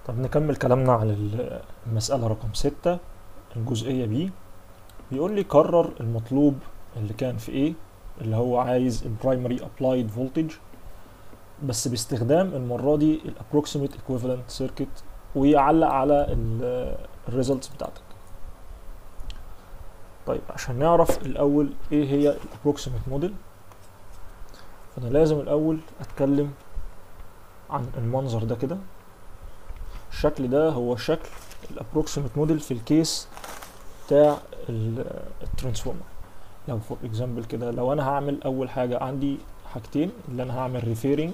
طب نكمل كلامنا على المسألة رقم ستة الجزئية بي بيقول لي كرر المطلوب اللي كان في A اللي هو عايز البرايمري ابلايد فولتج بس باستخدام المرة دي الابروكسيميت ايكويفالنت سيركت ويعلق على الريزلتس بتاعتك طيب عشان نعرف الاول ايه هي الابروكسيميت موديل فانا لازم الاول اتكلم عن المنظر ده كده الشكل ده هو شكل الابروكسيميت موديل في الكيس بتاع الترانسفورمر لو فور اكزامبل كده لو انا هعمل اول حاجه عندي حاجتين اللي انا هعمل ريفيرنج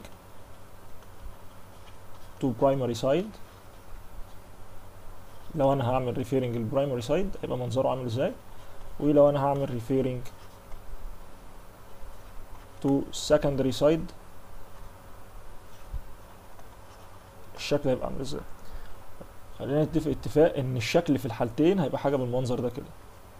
تو برايمري سايد لو انا هعمل ريفيرنج البرايمري سايد هيبقى منظره عامل ازاي ولو انا هعمل ريفيرنج تو secondary سايد الشكل هيبقى عامل ازاي خلينا نتفق اتفاق ان الشكل في الحالتين هيبقى حاجه بالمنظر ده كده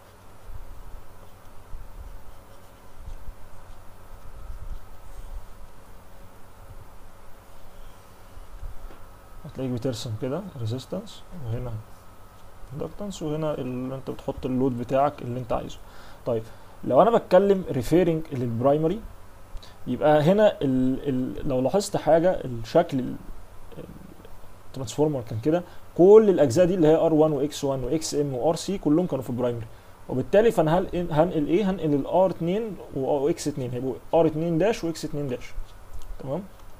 هتلاقيك بترسم كده ريزيستنس وهنا اندكتنس وهنا اللي انت بتحط اللود بتاعك اللي انت عايزه طيب لو انا بتكلم ريفيرنج للبرايمري يبقى هنا ال ال لو لاحظت حاجه الشكل الترانسفورمر كان كده كل الاجزاء دي اللي هي ار1 واكس 1 واكس ام وار سي كلهم كانوا في البرايمري وبالتالي فانا هنقل هنقل ايه هنقل الار 2 واكس 2 هيبقوا ار 2 داش واكس 2 داش تمام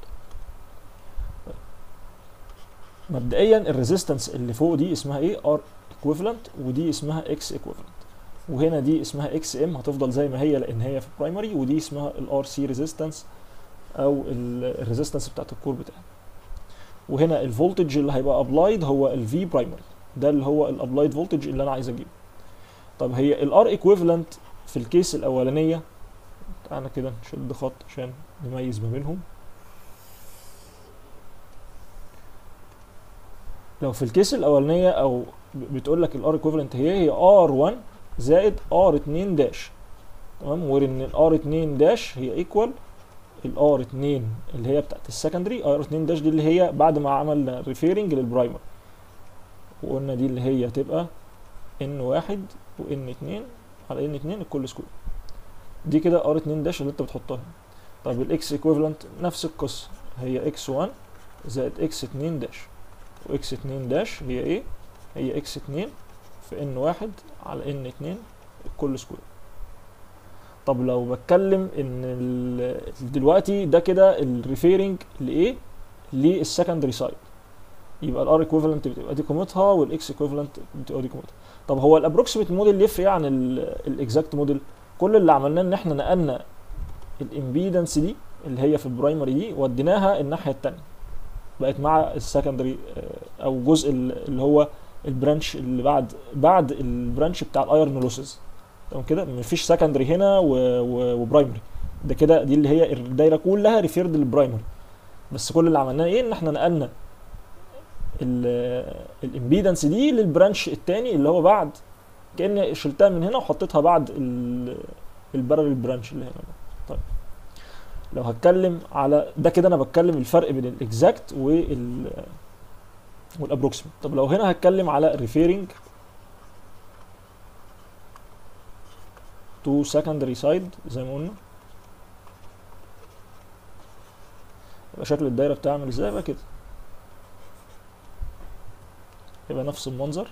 مبدئيا الريزيستنس اللي فوق دي اسمها ايه ار ايكويفالنت ودي اسمها اكس ايكويفالنت وهنا دي اسمها اكس ام هتفضل زي ما هي لان هي في برايمري ودي اسمها الار سي ريزيستنس او الريزيستنس بتاعت الكور بتاعي وهنا الفولتج اللي هيبقى ابلايد هو الفي برايمري ده اللي هو الابلايد فولتج اللي انا عايز اجيبه طب هي الار ايكويفالنت في الكيس الاولانيه تعالى كده نشد خط عشان نميز ما بينهم لو في الكيس الاولانيه او بتقول لك الار ايكويفالنت هي هي ار 1 زائد ار 2 داش تمام وان الار 2 داش هي ايكوال الار 2 اللي هي بتاعت السكندري ار 2 داش دي اللي هي بعد ما عملنا ريفيرنج للبرايمر وقلنا دي اللي هي هتبقى ان واحد وان 2 على ان 2 الكل سكوير دي كده ار 2 داش اللي انت بتحطها طيب الاكس ايكويفالنت نفس القصه هي اكس 1 زائد اكس 2 داش واكس 2 داش هي ايه هي اكس 2 في ان واحد على ان 2 الكل سكوير طب لو بتكلم ان دلوقتي ده كده الريفيرنج لايه للسكندري سايد يبقى الار ايكويفالنت بتبقى دي قيمتها والاكس ايكويفالنت بتبقى دي قيمتها طب هو الابروكسيميت موديل يفرق ايه عن الاكزاكت موديل كل اللي عملناه ان احنا نقلنا الامبيدنس دي اللي هي في البرايمري دي وديناها الناحيه الثانيه بقت مع السكندري او جزء اللي هو البرانش اللي بعد بعد البرانش بتاع الايرن لوسز تمام كده مفيش سكندري هنا وبرايمري ده كده دي اللي هي الدايره كلها ريفيرد للبرايمري بس كل اللي عملناه ايه ان احنا نقلنا الامبيدنس دي للبرانش الثاني اللي هو بعد كاني شلتها من هنا وحطيتها بعد البارل برانش اللي هنا طيب لو هتكلم على ده كده انا بتكلم الفرق بين الاكزاكت وال والابروكسيمت طب لو هنا هتكلم على ريفيرنج تو secondary سايد زي ما قلنا يبقى شكل الدايره بتاعها عامل ازاي يبقى كده يبقى نفس المنظر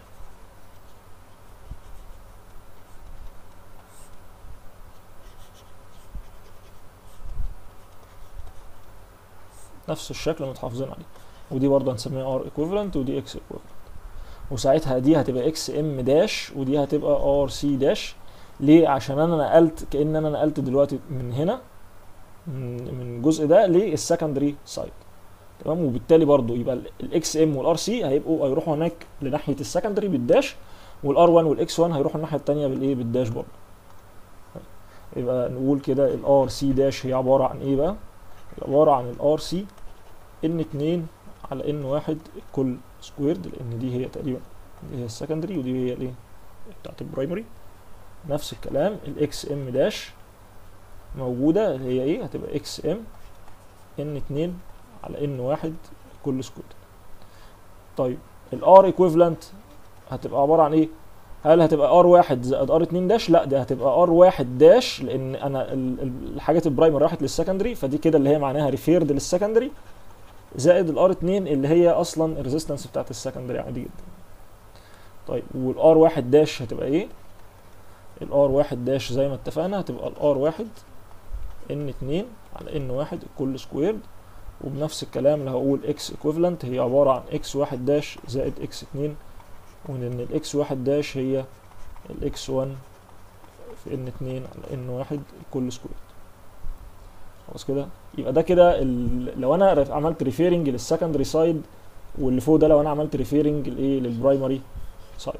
نفس الشكل متحافظين عليه ودي برضه هنسميها ار ايكويفالنت ودي اكس ايكويفالنت وساعتها دي هتبقى اكس ام داش ودي هتبقى ار سي داش ليه عشان انا نقلت كان انا نقلت دلوقتي من هنا من الجزء ده للسكندري سايد تمام وبالتالي برضو يبقى الاكس ام والار سي هيبقوا هيروحوا هناك لناحيه السكندري بالداش والار 1 والاكس 1 هيروحوا الناحيه الثانيه بالايه بالداش برضو يبقى نقول كده الار سي داش هي عباره عن ايه بقى عباره عن الار سي ان 2 على ان 1 الكل سكويرد لان دي هي تقريبا دي هي السكندري ودي هي الايه بتاعت البرايمري نفس الكلام الاكس ام داش موجودة هي ايه هتبقى اكس ام ان اتنين على ان واحد كل سكوير طيب الار ايكويفالنت هتبقى عباره عن ايه هل هتبقى ار واحد زائد ار 2 داش لا دي هتبقى ار واحد داش لان انا ال- ال- الحاجات البرايمر راحت للسكندري فدي كده اللي هي معناها ريفيرد للسكندري زائد الار 2 اللي هي اصلا الريزيستنس بتاعت السكندري عادي جدا طيب والار واحد داش هتبقى ايه الار واحد داش زي ما اتفقنا هتبقى الار واحد ان 2 على ان واحد الكل سكويرد وبنفس الكلام اللي هقول اكس ايكويفالنت هي عباره عن اكس واحد داش زائد اكس 2 وان الاكس واحد داش هي الاكس 1 في ان 2 على ان واحد الكل سكويرد خلاص كده يبقى ده كده ال- لو انا رف- عملت ريفيرنج للسكندري سايد واللي فوق ده لو انا عملت ريفيرنج لايه للبرايمري سايد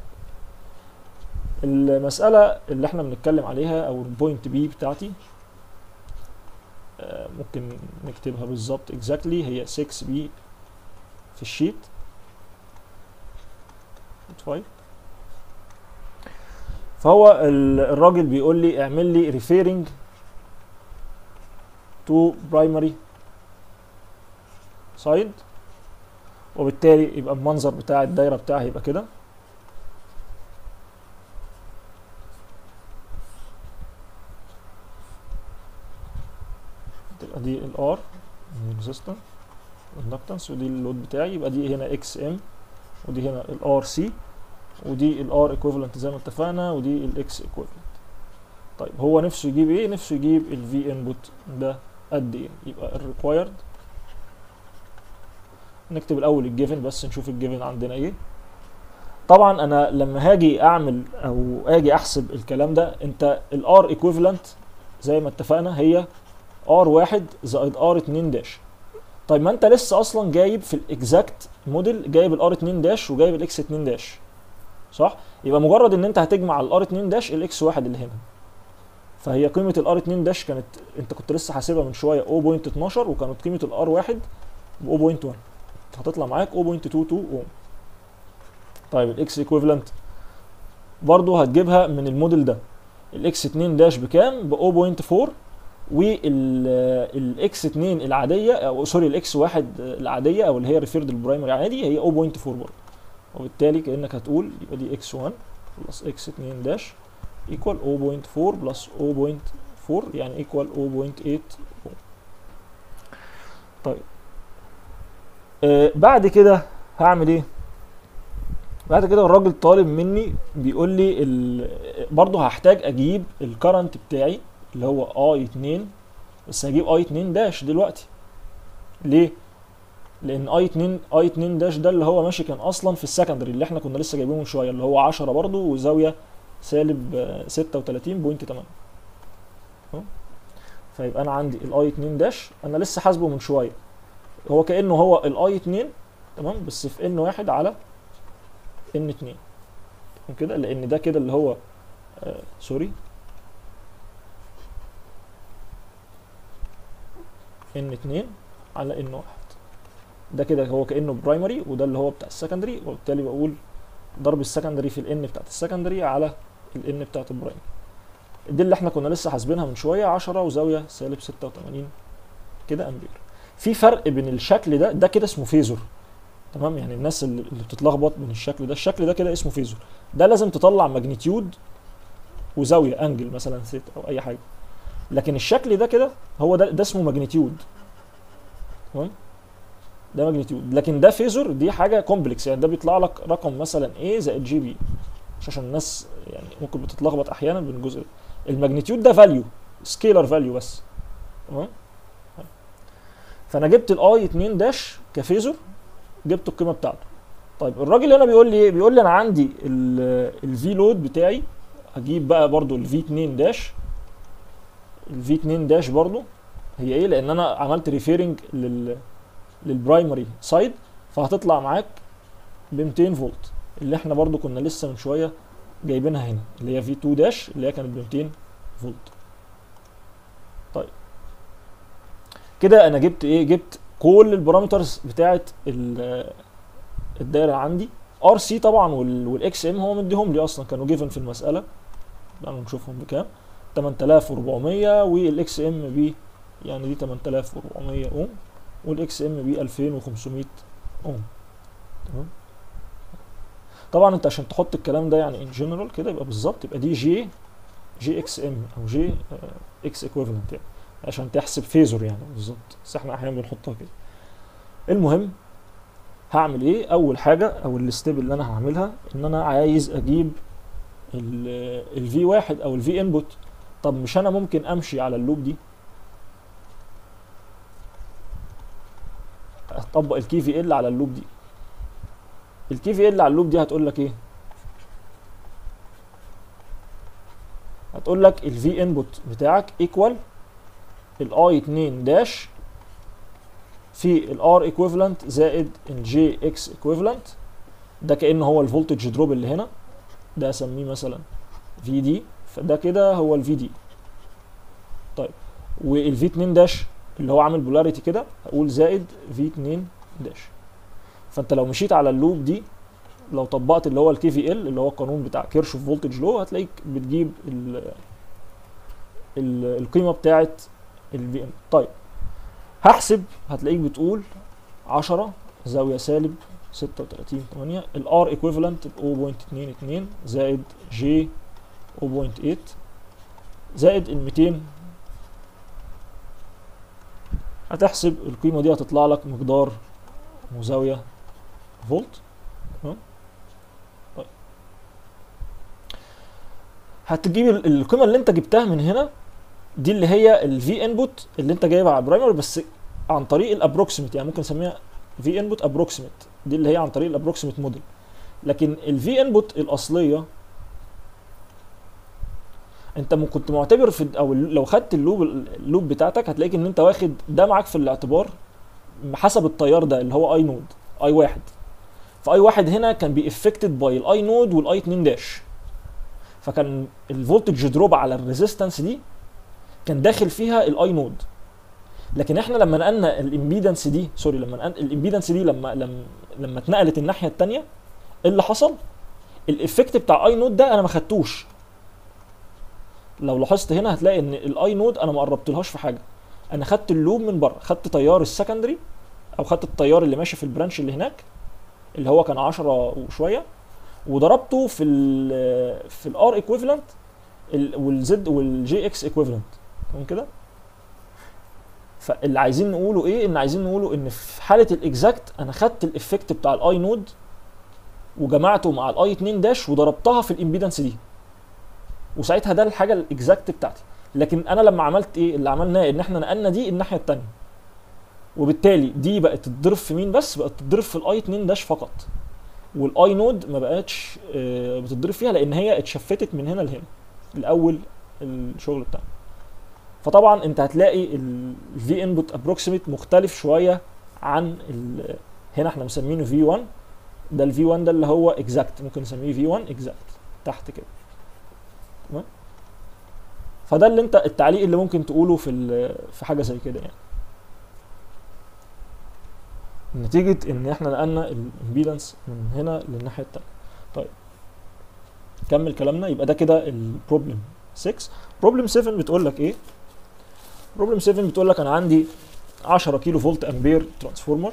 المسألة اللي احنا بنتكلم عليها او البوينت بي بتاعتي آه، ممكن نكتبها بالظبط exactly هي 6 بي في الشيت طيب فهو ال- الراجل بيقول لي اعمل لي ريفيرنج تو برايمري سايد وبالتالي يبقى المنظر بتاع الدايره بتاعي يبقى كده تبقى دي الار ريزيستنس اندكتنس ودي اللود بتاعي يبقى دي هنا اكس ام ودي هنا الار سي ودي الار ايكويفالنت زي ما اتفقنا ودي الاكس ايكويفالنت طيب هو نفسه يجيب ايه نفسه يجيب الفي انبوت ده قد ايه يبقى الريكوايرد نكتب الاول الجيفن بس نشوف الجيفن عندنا ايه طبعا انا لما هاجي اعمل او اجي احسب الكلام ده انت الار ايكويفالنت زي ما اتفقنا هي ار واحد زائد ار 2 داش طيب ما انت لسه اصلا جايب في الاكزاكت موديل جايب الار 2 داش وجايب الاكس 2 داش صح يبقى مجرد ان انت هتجمع الار 2 داش الاكس واحد اللي هنا فهي قيمه الار 2 داش كانت انت كنت لسه حاسبها من شويه 0.12 وكانت قيمه الار واحد ب 0.1 هتطلع معاك 0.22 اوم طيب الاكس ايكويفالنت برضه هتجيبها من الموديل ده الاكس 2 داش بكام ب 0.4 والاكس 2 العاديه او سوري الاكس 1 العاديه او اللي هي ريفيرد البرايمري عادي هي 0.4 برضه وبالتالي كانك هتقول يبقى دي اكس 1 بلس اكس 2 داش ايكوال 0.4 بلس 0.4 يعني ايكوال 0.8 طيب آه بعد كده هعمل ايه بعد كده الراجل طالب مني بيقول لي ال... برضه هحتاج اجيب الكرنت بتاعي اللي هو اي 2 بس هجيب اي 2 داش دلوقتي ليه لان اي 2 اي 2 داش ده اللي هو ماشي كان اصلا في السكندري اللي احنا كنا لسه جايبينه من شويه اللي هو 10 برضه وزاويه سالب آه، 36.8 أهو. فيبقى انا عندي الاي 2 داش انا لسه حاسبه من شويه هو كانه هو الاي 2 تمام بس في ان واحد على ان 2 تمام كده لان ده كده اللي هو آه سوري ان 2 على ان 1 ده كده هو كانه برايمري وده اللي هو بتاع السكندري وبالتالي بقول ضرب السكندري في الان بتاعت السكندري على الان بتاعت البرايمري دي اللي احنا كنا لسه حاسبينها من شويه 10 وزاويه سالب 86 كده امبير في فرق بين الشكل ده ده كده اسمه فيزور تمام يعني الناس اللي اللي بتتلخبط من الشكل ده الشكل ده كده اسمه فيزور ده لازم تطلع ماجنتيود وزاويه انجل مثلا ست او اي حاجه لكن الشكل ده كده هو ده ده اسمه ماجنتيود تمام ده ماجنتيود لكن ده فيزور دي حاجه كومبلكس يعني ده بيطلع لك رقم مثلا A زائد جي بي مش عشان الناس يعني ممكن بتتلخبط احيانا بين الجزء ده الماجنتيود ده فاليو سكيلر فاليو بس تمام فانا جبت الاي 2 داش كفيزور جبت القيمه بتاعته طيب الراجل هنا بيقول لي ايه بيقول لي انا عندي الفي لود بتاعي هجيب بقى برضو الفي 2 داش الفي 2 داش برضو هي ايه لان انا عملت ريفيرنج لل للبرايمري سايد فهتطلع معاك ب 200 فولت اللي احنا برضو كنا لسه من شويه جايبينها هنا اللي هي في 2 داش اللي هي كانت ب 200 فولت طيب كده انا جبت ايه جبت كل البارامترز بتاعت ال- الدايره عندي ار سي طبعا والاكس ام هو مديهم لي اصلا كانوا جيفن في المساله تعالوا نشوفهم بكام 8400 والاكس ام ب يعني دي 8400 اوم والاكس ام ب 2500 اوم تمام طبعا انت عشان تحط الكلام ده يعني ان جنرال كده يبقى بالظبط يبقى دي جي جي اكس ام او جي اكس ايكويفالنت يعني عشان تحسب فيزور يعني بالظبط بس احنا احيانا بنحطها كده المهم هعمل ايه اول حاجه او الستيب اللي انا هعملها ان انا عايز اجيب الفي واحد او الفي انبوت طب مش انا ممكن امشي على اللوب دي اطبق الكي في ال على اللوب دي الكي في ال على اللوب دي هتقول لك ايه هتقول لك الفي انبوت بتاعك ايكوال الاي 2 داش في الار ايكويفالنت زائد الجي اكس ايكويفالنت ده كانه هو الفولتج دروب اللي هنا ده اسميه مثلا في دي فده كده هو الفي دي طيب والفي 2 داش اللي هو عامل بولاريتي كده هقول زائد في 2 داش فانت لو مشيت على اللوب دي لو طبقت اللي هو الكي في ال اللي هو القانون بتاع كيرشوف فولتج لو هتلاقيك بتجيب ال ال القيمه بتاعه الفي ام طيب هحسب هتلاقيك بتقول 10 زاويه سالب 36 8 الار ايكويفالنت ب 0.22 زائد جي 0.8 زائد ال 200 هتحسب القيمه دي هتطلع لك مقدار مزاويه فولت تمام طيب هتجيب القيمه اللي انت جبتها من هنا دي اللي هي الفي انبوت اللي انت جايبها على البرايمري بس عن طريق الابروكسيمت يعني ممكن نسميها في انبوت ابروكسيمت دي اللي هي عن طريق الابروكسيمت موديل لكن الفي انبوت الاصليه انت كنت معتبر في او لو خدت اللوب اللوب بتاعتك هتلاقيك ان انت واخد ده معاك في الاعتبار حسب التيار ده اللي هو اي نود اي واحد فاي واحد هنا كان بيأفكتد باي الاي نود والاي 2 داش فكان الفولتج دروب على الريزيستنس دي كان داخل فيها الاي نود لكن احنا لما نقلنا الامبيدنس دي سوري لما نقل الامبيدنس دي لما لما لما اتنقلت الناحيه الثانيه ايه اللي حصل الافكت بتاع اي نود ده انا ما خدتوش لو لاحظت هنا هتلاقي ان الاي نود انا ما قربتلهاش في حاجه انا خدت اللوب من بره خدت تيار السكندري او خدت التيار اللي ماشي في البرانش اللي هناك اللي هو كان 10 وشويه وضربته في ال في الار ايكويفالنت والزد والجي اكس ايكويفالنت تمام كده فاللي عايزين نقوله ايه ان عايزين نقوله ان في حاله الاكزاكت انا خدت الافكت بتاع الاي نود وجمعته مع الاي 2 داش وضربتها في الامبيدنس دي وساعتها ده الحاجه الاكزاكت بتاعتي لكن انا لما عملت ايه اللي عملناه ان احنا نقلنا دي الناحيه الثانيه وبالتالي دي بقت تتضرب في مين بس بقت تتضرب في الاي 2 داش فقط والاي نود ما بقتش بتتضرب فيها لان هي اتشفتت من هنا لهنا الاول الشغل بتاعنا فطبعا انت هتلاقي الفي انبوت ابروكسيميت مختلف شويه عن هنا احنا مسمينه في 1 ده الفي 1 ده اللي هو اكزاكت ممكن نسميه في 1 اكزاكت تحت كده تمام فده اللي انت التعليق اللي ممكن تقوله في في حاجه زي كده يعني نتيجة ان احنا نقلنا الامبيدنس من هنا للناحية التانية طيب كمل كلامنا يبقى ده كده البروبلم 6 بروبلم 7 بتقول لك ايه بروبلم 7 بتقول لك انا عندي 10 كيلو فولت امبير ترانسفورمر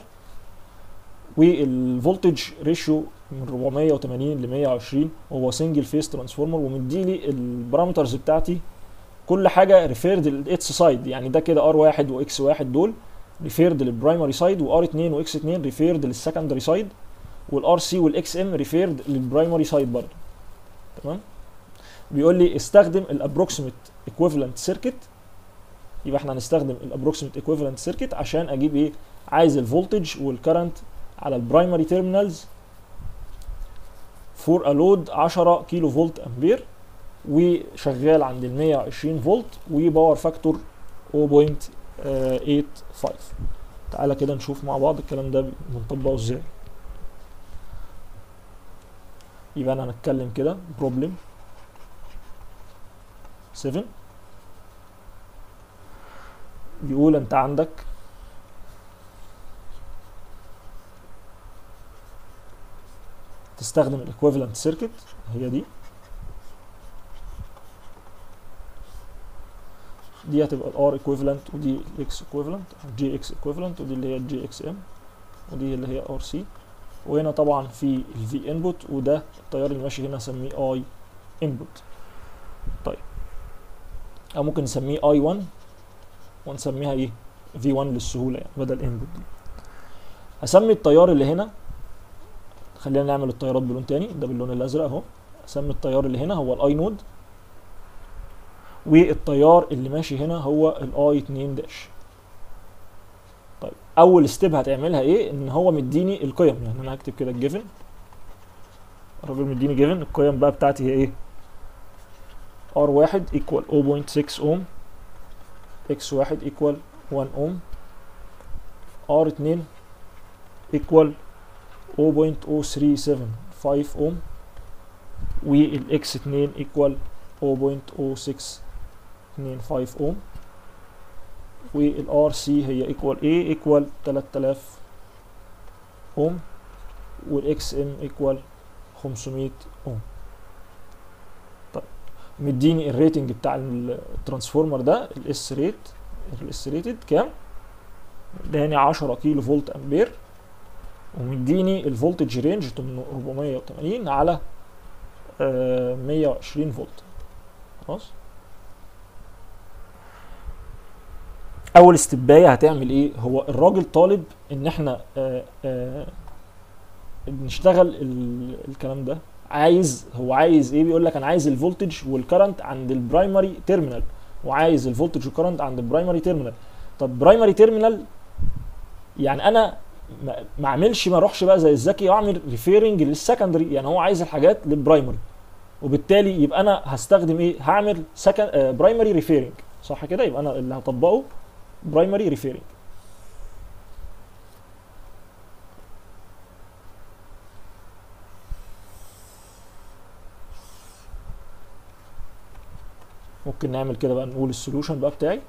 والفولتج ريشيو من 480 ل 120 وهو سنجل فيس ترانسفورمر ومديلي البارامترز بتاعتي كل حاجه ريفيرد للاتس سايد يعني ده كده ار واحد واكس واحد دول ريفيرد للبرايمري سايد وار 2 واكس 2 ريفيرد للسكندري سايد والار سي والاكس ام ريفيرد للبرايمري سايد برضه تمام بيقول لي استخدم الابروكسيمت ايكويفالنت سيركت يبقى احنا هنستخدم الابروكسيمت ايكويفالنت سيركت عشان اجيب ايه عايز الفولتج والكرنت على البرايمري تيرمينالز فور ا لود 10 كيلو فولت امبير وشغال عند ال 120 فولت وباور فاكتور 0.85 تعالى كده نشوف مع بعض الكلام ده بنطبقه ازاي يبقى انا هنتكلم كده بروبلم 7 بيقول انت عندك تستخدم الايكويفالنت سيركت هي دي دي هتبقى الار ايكويفالنت ودي الاكس ايكويفالنت جي اكس ايكويفالنت ودي اللي هي الجي اكس ام ودي اللي هي ار سي وهنا طبعا في الفي انبوت وده التيار اللي ماشي هنا اسميه اي انبوت طيب او ممكن نسميه اي 1 ونسميها ايه في 1 للسهوله يعني بدل انبوت دي هسمي التيار اللي هنا خلينا نعمل التيارات بلون تاني ده باللون الازرق اهو اسمي التيار اللي هنا هو الاي نود والتيار اللي ماشي هنا هو الاي 2 داش طيب اول ستيب هتعملها ايه ان هو مديني القيم يعني انا هكتب كده الجيفن الراجل مديني جيفن القيم بقى بتاعتي هي ايه ار واحد ايكوال 0.6 اوم اكس واحد ايكوال 1 اوم ار 2 ايكوال 0.0375 اوم والاكس 2 ايكوال 0.0625 اوم والار سي هي ايكوال ايه ايكوال 3000 اوم والاكس ام ايكوال 500 اوم طيب مديني الريتنج بتاع الترانسفورمر ده الاس ريت الاس ريتد كام اداني 10 كيلو فولت امبير ومديني الفولتج رينج 480 على آه 120 فولت خلاص اول استبايه هتعمل ايه هو الراجل طالب ان احنا آه آه نشتغل الكلام ده عايز هو عايز ايه بيقول لك انا عايز الفولتج والكرنت عند البرايمري تيرمينال وعايز الفولتج والكرنت عند البرايمري تيرمينال طب برايمري تيرمينال يعني انا ما اعملش ما اروحش بقى زي الذكي واعمل ريفيرنج للسكندري يعني هو عايز الحاجات للبرايمري وبالتالي يبقى انا هستخدم ايه هعمل سكن آه برايمري ريفيرنج صح كده يبقى انا اللي هطبقه برايمري ريفيرنج ممكن نعمل كده بقى نقول السولوشن بقى بتاعي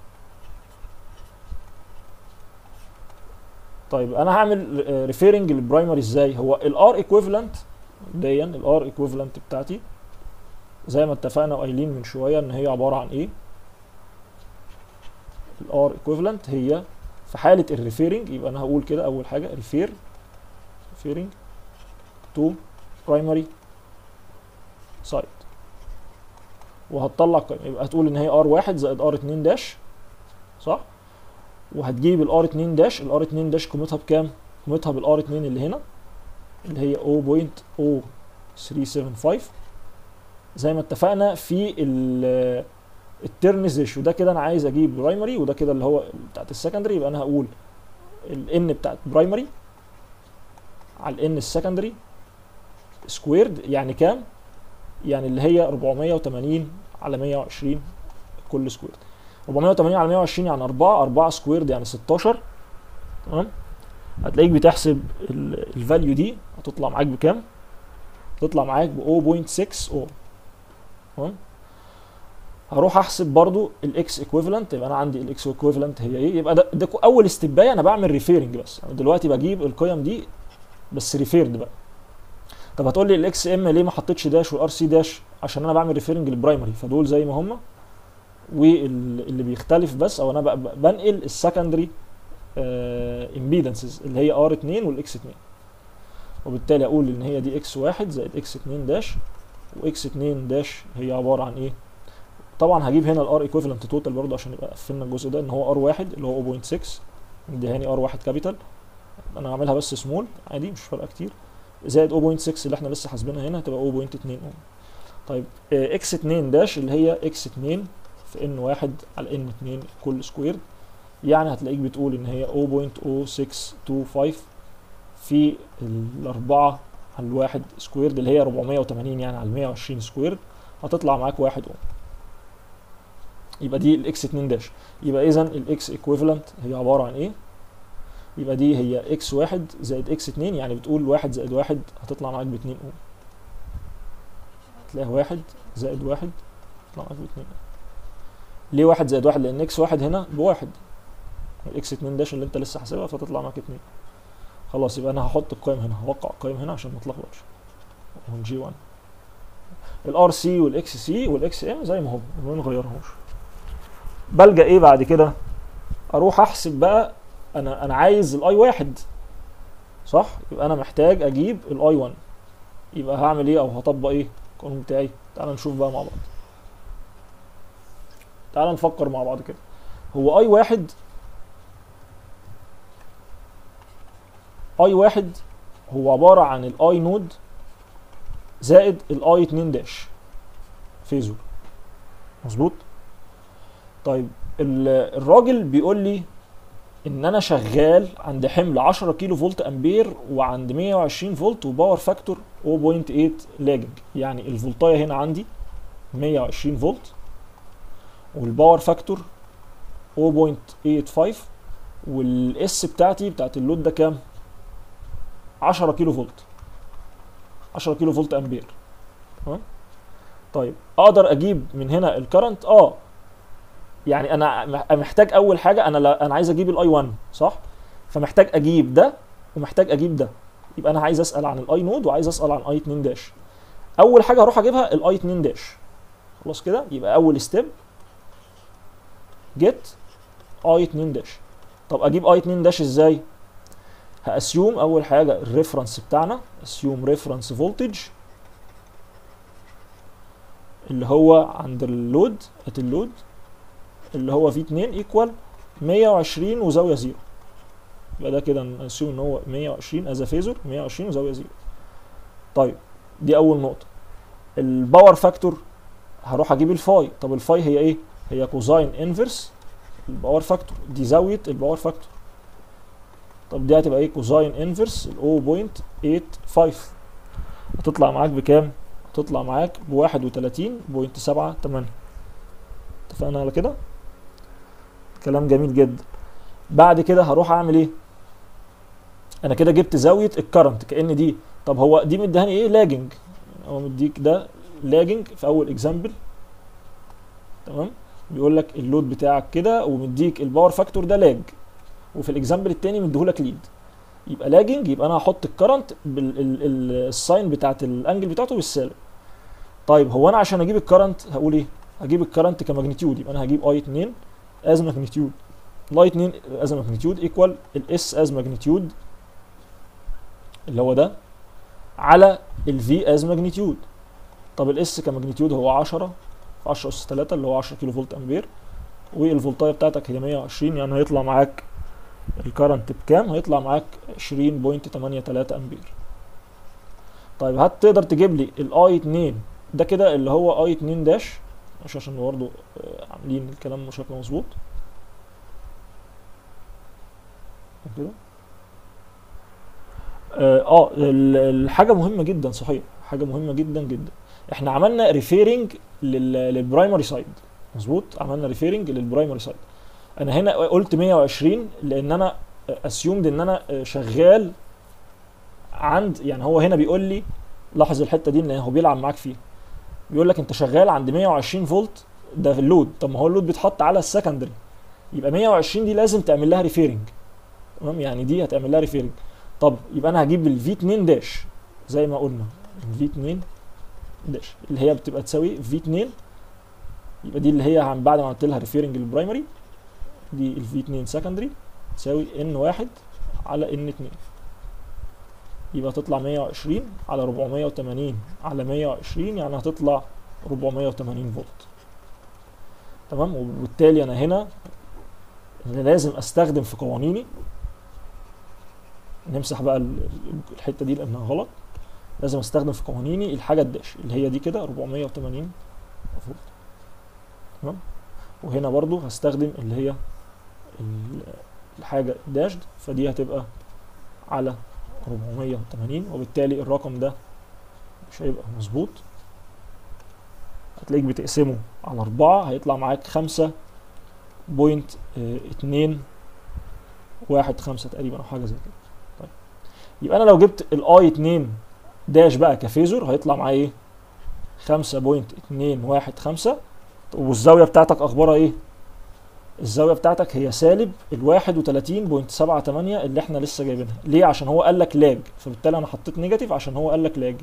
طيب انا هعمل ريفيرنج للبرايمري ازاي هو الار ايكويفالنت ديا الار ايكويفالنت بتاعتي زي ما اتفقنا وقايلين من شويه ان هي عباره عن ايه الار ايكويفالنت هي في حاله الريفيرنج يبقى انا هقول كده اول حاجه ريفير ريفيرنج تو برايمري سايد وهتطلع قيمه يبقى هتقول ان هي ار واحد زائد ار 2 داش صح وهتجيب الار 2 داش الار 2 داش قيمتها بكام قيمتها بالار 2 اللي هنا اللي هي 0.0375 زي ما اتفقنا في الترنز ريشيو ده كده انا عايز اجيب برايمري وده كده اللي هو بتاعت السكندري يبقى انا هقول الان بتاعت برايمري على الان السكندري سكويرد يعني كام يعني اللي هي 480 على 120 كل سكويرد 480 على 120 يعني 4 4 سكويرد يعني 16 تمام هتلاقيك بتحسب الفاليو دي هتطلع معاك بكام تطلع معاك ب 0.6 اوم تمام هروح احسب برضو الاكس ايكويفالنت يبقى انا عندي الاكس ايكويفالنت هي ايه يبقى ده, ده اول استبايه انا بعمل ريفيرنج بس انا دلوقتي بجيب القيم دي بس ريفيرد بقى طب هتقول لي الاكس ام ليه ما حطيتش داش والار سي داش عشان انا بعمل ريفيرنج للبرايمري فدول زي ما هم واللي بيختلف بس او انا بنقل السكندري امبيدنسز اللي هي ار 2 والاكس 2 وبالتالي اقول ان هي دي اكس 1 زائد اكس 2 داش واكس 2 داش هي عباره عن ايه طبعا هجيب هنا الار ايكويفالنت توتال برضه عشان يبقى قفلنا الجزء ده ان هو ار 1 اللي هو 0.6 مديهاني ار 1 كابيتال انا هعملها بس سمول عادي مش فارقه كتير زائد 0.6 اللي احنا لسه حاسبينها هنا هتبقى 0.2 اوم طيب اكس 2 داش اللي هي اكس 2 في ان 1 على ان 2 كل سكوير يعني هتلاقيك بتقول ان هي 0.0625 في الأربعة على الواحد سكويرد اللي هي 480 يعني على 120 سكويرد هتطلع معاك واحد اوم يبقى دي الاكس 2 داش يبقى اذا الاكس ايكويفالنت هي عباره عن ايه يبقى دي هي اكس 1 زائد اكس 2 يعني بتقول 1 زائد 1 هتطلع معاك ب 2 اوم هتلاقيها 1 زائد 1 هتطلع معاك ب 2 اوم ليه 1 زائد 1 لان اكس 1 هنا بواحد الاكس 2 داش اللي انت لسه حاسبها فتطلع معاك 2 خلاص يبقى انا هحط القيم هنا هوقع القيم هنا عشان ما اتلخبطش والجي 1 الار سي والاكس سي والاكس ام زي ما هم ما نغيرهمش بلجا ايه بعد كده اروح احسب بقى انا انا عايز الاي واحد صح يبقى انا محتاج اجيب الاي 1 يبقى هعمل ايه او هطبق ايه القانون بتاعي تعال نشوف بقى مع بعض تعال نفكر مع بعض كده هو اي واحد اي واحد هو عبارة عن الاي نود زائد الاي 2 داش فيزور مظبوط طيب ال- الراجل بيقول لي ان انا شغال عند حمل 10 كيلو فولت امبير وعند 120 فولت وباور فاكتور 0.8 لاجنج يعني الفولتايه هنا عندي 120 فولت والباور فاكتور 0.85 والاس بتاعتي بتاعت اللود ده كام 10 كيلو فولت 10 كيلو فولت امبير تمام طيب اقدر اجيب من هنا الكرنت اه يعني انا مح- محتاج اول حاجه انا لا انا عايز اجيب الاي 1 صح فمحتاج اجيب ده ومحتاج اجيب ده يبقى انا عايز اسال عن الاي نود وعايز اسال عن اي 2 داش اول حاجه هروح اجيبها الاي 2 داش خلاص كده يبقى اول ستيب جيت اي 2 داش طب اجيب اي 2 داش ازاي هاسيوم اول حاجه الريفرنس بتاعنا اسيوم ريفرنس فولتج اللي هو عند اللود ات اللود اللي هو في 2 ايكوال 120 وزاويه زيرو يبقى ده كده نسيوم ان هو 120 از فيزور 120 وزاويه زيرو طيب دي اول نقطه الباور فاكتور هروح اجيب الفاي طب الفاي هي ايه هي كوزاين انفرس الباور فاكتور دي زاويه الباور فاكتور طب دي هتبقى ايه كوزاين انفرس ال 0.85 هتطلع معاك بكام هتطلع معاك ب 31.78 اتفقنا على كده كلام جميل جدا بعد كده هروح اعمل ايه انا كده جبت زاويه الكرنت كان دي طب هو دي مديهاني ايه لاجنج هو مديك ده لاجنج في اول اكزامبل تمام بيقول لك اللود بتاعك كده ومديك الباور فاكتور ده لاج وفي الاكزامبل التاني مديهولك ليد يبقى لاجنج يبقى انا هحط الكرنت بالساين بتاعت الانجل بتاعته بالسالب طيب هو انا عشان اجيب الكرنت هقول ايه هجيب الكرنت كماجنتيود يبقى انا هجيب اي 2 از ماجنتيود الاي 2 از ماجنتيود ايكوال الاس از ماجنتيود اللي هو ده على الفي از ماجنتيود طب الاس كماجنتيود هو 10 في 10 اس 3 اللي هو 10 كيلو فولت امبير والفولتايه بتاعتك هي 120 يعني هيطلع معاك الكرنت بكام هيطلع معاك 20.83 امبير طيب هات تقدر تجيب لي الاي 2 ده كده اللي هو اي 2 داش مش عشان برضه آه، عاملين الكلام بشكل مظبوط كده اه آه، ال- الحاجه مهمه جدا صحيح حاجه مهمه جدا جدا احنا عملنا ريفيرنج للبرايمري سايد مظبوط عملنا ريفيرنج للبرايمري سايد انا هنا قلت 120 لان انا اسيومد ان انا شغال عند يعني هو هنا بيقول لي لاحظ الحته دي ان هو بيلعب معاك فيها بيقول لك انت شغال عند 120 فولت ده في اللود طب ما هو اللود بيتحط على السكندري يبقى 120 دي لازم تعمل لها ريفيرنج تمام يعني دي هتعمل لها ريفيرنج طب يبقى انا هجيب الفي 2 داش زي ما قلنا الفي 2 داش اللي هي بتبقى تساوي في 2 يبقى دي اللي هي عن بعد ما عملت لها ريفيرنج للبرايمري دي الفي 2 سكندري تساوي ان 1 على ان 2 يبقى تطلع 120 على 480 على 120 يعني هتطلع 480 فولت تمام وبالتالي انا هنا أنا لازم استخدم في قوانيني نمسح بقى ال- الحته دي لانها غلط لازم استخدم في قوانيني الحاجه الداش اللي هي دي كده 480 فولت تمام وهنا برضو هستخدم اللي هي ال- الحاجه داشد فدي هتبقى على 480 وبالتالي الرقم ده مش هيبقى مظبوط هتلاقيك بتقسمه على أربعة هيطلع معاك خمسة بوينت اه، اتنين واحد خمسة تقريبا أو حاجة زي كده طيب يبقى أنا لو جبت الأي اتنين داش بقى كفيزور هيطلع معايا إيه؟ خمسة بوينت اتنين واحد خمسة والزاوية بتاعتك أخبارها إيه؟ الزاويه بتاعتك هي سالب ال 31.78 اللي احنا لسه جايبينها ليه عشان هو قال لك لاج فبالتالي انا حطيت نيجاتيف عشان هو قال لك لاج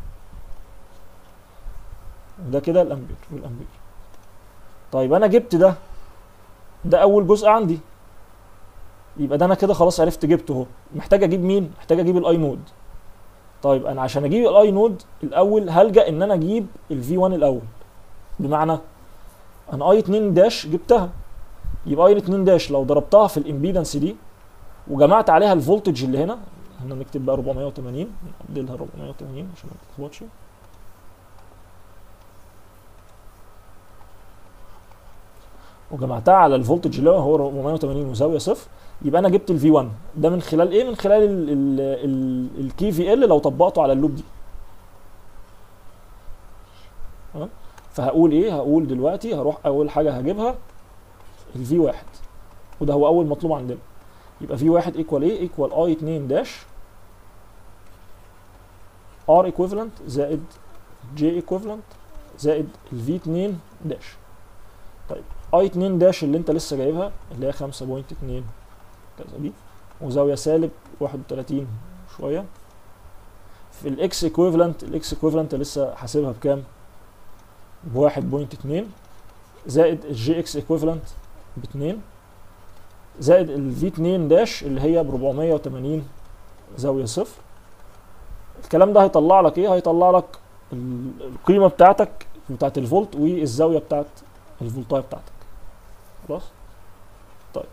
ده كده الامبير والامبير طيب انا جبت ده ده اول جزء عندي يبقى ده انا كده خلاص عرفت جبته اهو محتاج اجيب مين محتاج اجيب الاي نود طيب انا عشان اجيب الاي نود الاول هلجا ان انا اجيب الفي 1 الاول بمعنى انا اي 2 داش جبتها يبقى اي 2 داش لو ضربتها في الامبيدنس دي وجمعت عليها الفولتج اللي هنا احنا نكتب بقى 480 نعدلها 480 عشان ما تتلخبطش وجمعتها على الفولتج اللي هو 480 وزاويه صفر يبقى انا جبت الفي 1 ده من خلال ايه من خلال الكي في ال لو طبقته على اللوب دي تمام فهقول ايه هقول دلوقتي هروح اول حاجه هجيبها الفي 1 وده هو اول مطلوب عندنا يبقى في 1 ايكوال ايه ايكوال اي 2 داش ار ايكويفالنت زائد جي ايكويفالنت زائد الفي 2 داش طيب اي 2 داش اللي انت لسه جايبها اللي هي 5.2 كذا دي وزاويه سالب 31 شويه في الاكس ايكويفالنت الاكس ايكويفالنت لسه حاسبها بكام ب 1.2 زائد الجي اكس ايكويفالنت ب 2 زائد الفي 2 داش اللي هي ب 480 زاويه صفر الكلام ده هيطلع لك ايه هيطلع لك القيمه بتاعتك بتاعت الفولت والزاويه بتاعت الفولتايه بتاعتك خلاص طيب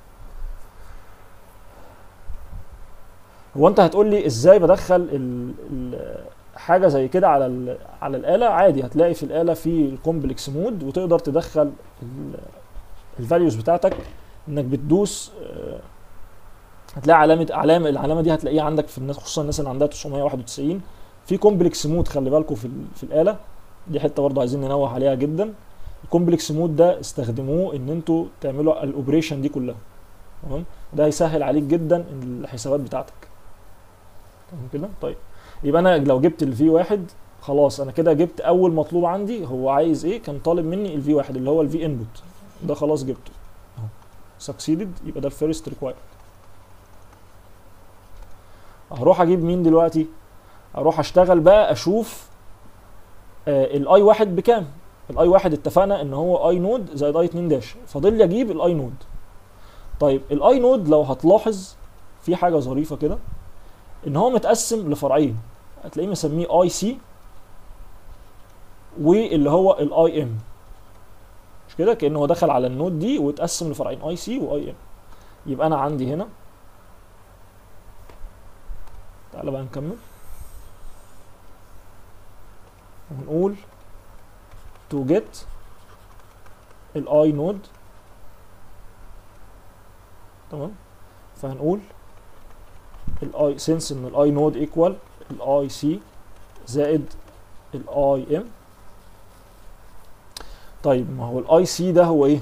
هو انت هتقول لي ازاي بدخل ال ال حاجه زي كده على ال على الاله عادي هتلاقي في الاله في الكومبلكس مود وتقدر تدخل الفاليوز بتاعتك انك بتدوس هتلاقي علامه علامه العلامه دي هتلاقيها عندك في الناس خصوصا الناس اللي عندها 991 في كومبلكس مود خلي بالكم في في الاله دي حته برضه عايزين ننوه عليها جدا الكومبلكس مود ده استخدموه ان انتوا تعملوا الاوبريشن دي كلها تمام ده هيسهل عليك جدا الحسابات بتاعتك تمام كده طيب يبقى انا لو جبت الفي واحد خلاص انا كده جبت اول مطلوب عندي هو عايز ايه كان طالب مني الفي واحد اللي هو الفي انبوت ده خلاص جبته اهو سكسيدد يبقى ده الفيرست ريكوايرد هروح اجيب مين دلوقتي اروح اشتغل بقى اشوف آه الاي واحد بكام الاي واحد اتفقنا ان هو اي نود زائد اي 2 داش فاضل لي اجيب الاي نود طيب الاي نود لو هتلاحظ في حاجه ظريفه كده ان هو متقسم لفرعين هتلاقيه مسميه اي سي واللي هو الاي ام مش كده كانه هو دخل على النود دي واتقسم لفرعين اي سي واي ام يبقى انا عندي هنا تعالى بقى نكمل ونقول to get الاي نود تمام فهنقول الاي سنس ان الاي نود ايكوال الاي سي زائد الاي ام طيب ما هو الاي سي ده هو ايه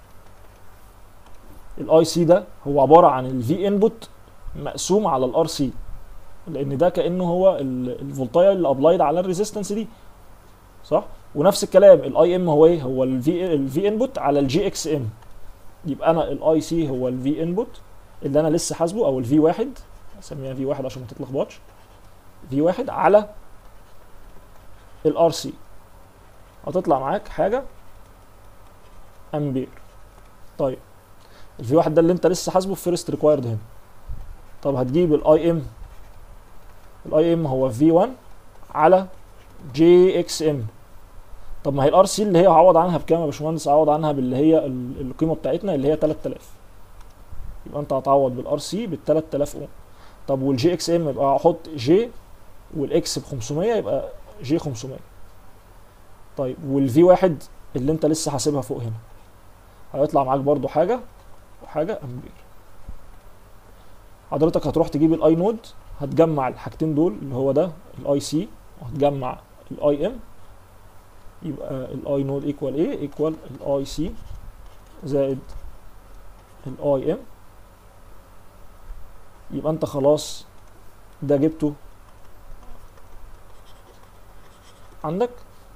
الاي سي ده هو عباره عن الفي انبوت مقسوم على الار سي لان ده كانه هو الفولتايه اللي ابلايد على الريزيستنس دي صح ونفس الكلام الاي ام هو ايه هو الفي الفي انبوت على الجي اكس ام يبقى انا الاي سي هو الفي انبوت اللي انا لسه حاسبه او الفي واحد اسميها في واحد عشان ما تتلخبطش في واحد على الار سي هتطلع معاك حاجه امبير طيب الفي واحد ده اللي انت لسه حاسبه في فيرست ريكوايرد هنا طب هتجيب الاي ام الاي ام هو في 1 على جي اكس ام طب ما هي الار سي اللي هي هعوض عنها بكام يا باشمهندس هعوض عنها باللي هي القيمه بتاعتنا اللي هي 3000 يبقى انت هتعوض بالار سي بال 3000 اوم طب والجي اكس ام يبقى احط جي والاكس ب 500 يبقى جي 500 طيب والفي واحد اللي انت لسه حاسبها فوق هنا هيطلع معاك برضو حاجه وحاجه امبير حضرتك هتروح تجيب الاي نود هتجمع الحاجتين دول اللي هو ده الاي سي وهتجمع الاي ام يبقى الاي نود ايكوال ايه ايكوال الاي سي زائد الاي ام يبقى انت خلاص ده جبته عندك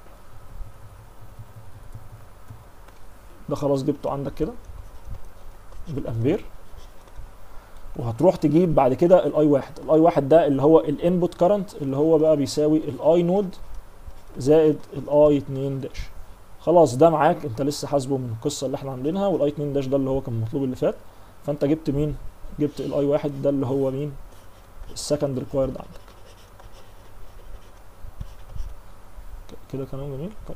ده خلاص جبته عندك كده بالامبير وهتروح تجيب بعد كده الاي واحد الاي واحد ده اللي هو الانبوت كارنت اللي هو بقى بيساوي الاي نود زائد الاي 2 داش خلاص ده معاك انت لسه حاسبه من القصه اللي احنا عاملينها والاي 2 داش ده اللي هو كان مطلوب اللي فات فانت جبت مين جبت الاي واحد ده اللي هو مين السكند ريكوايرد عندك ك- كده كلام جميل طيب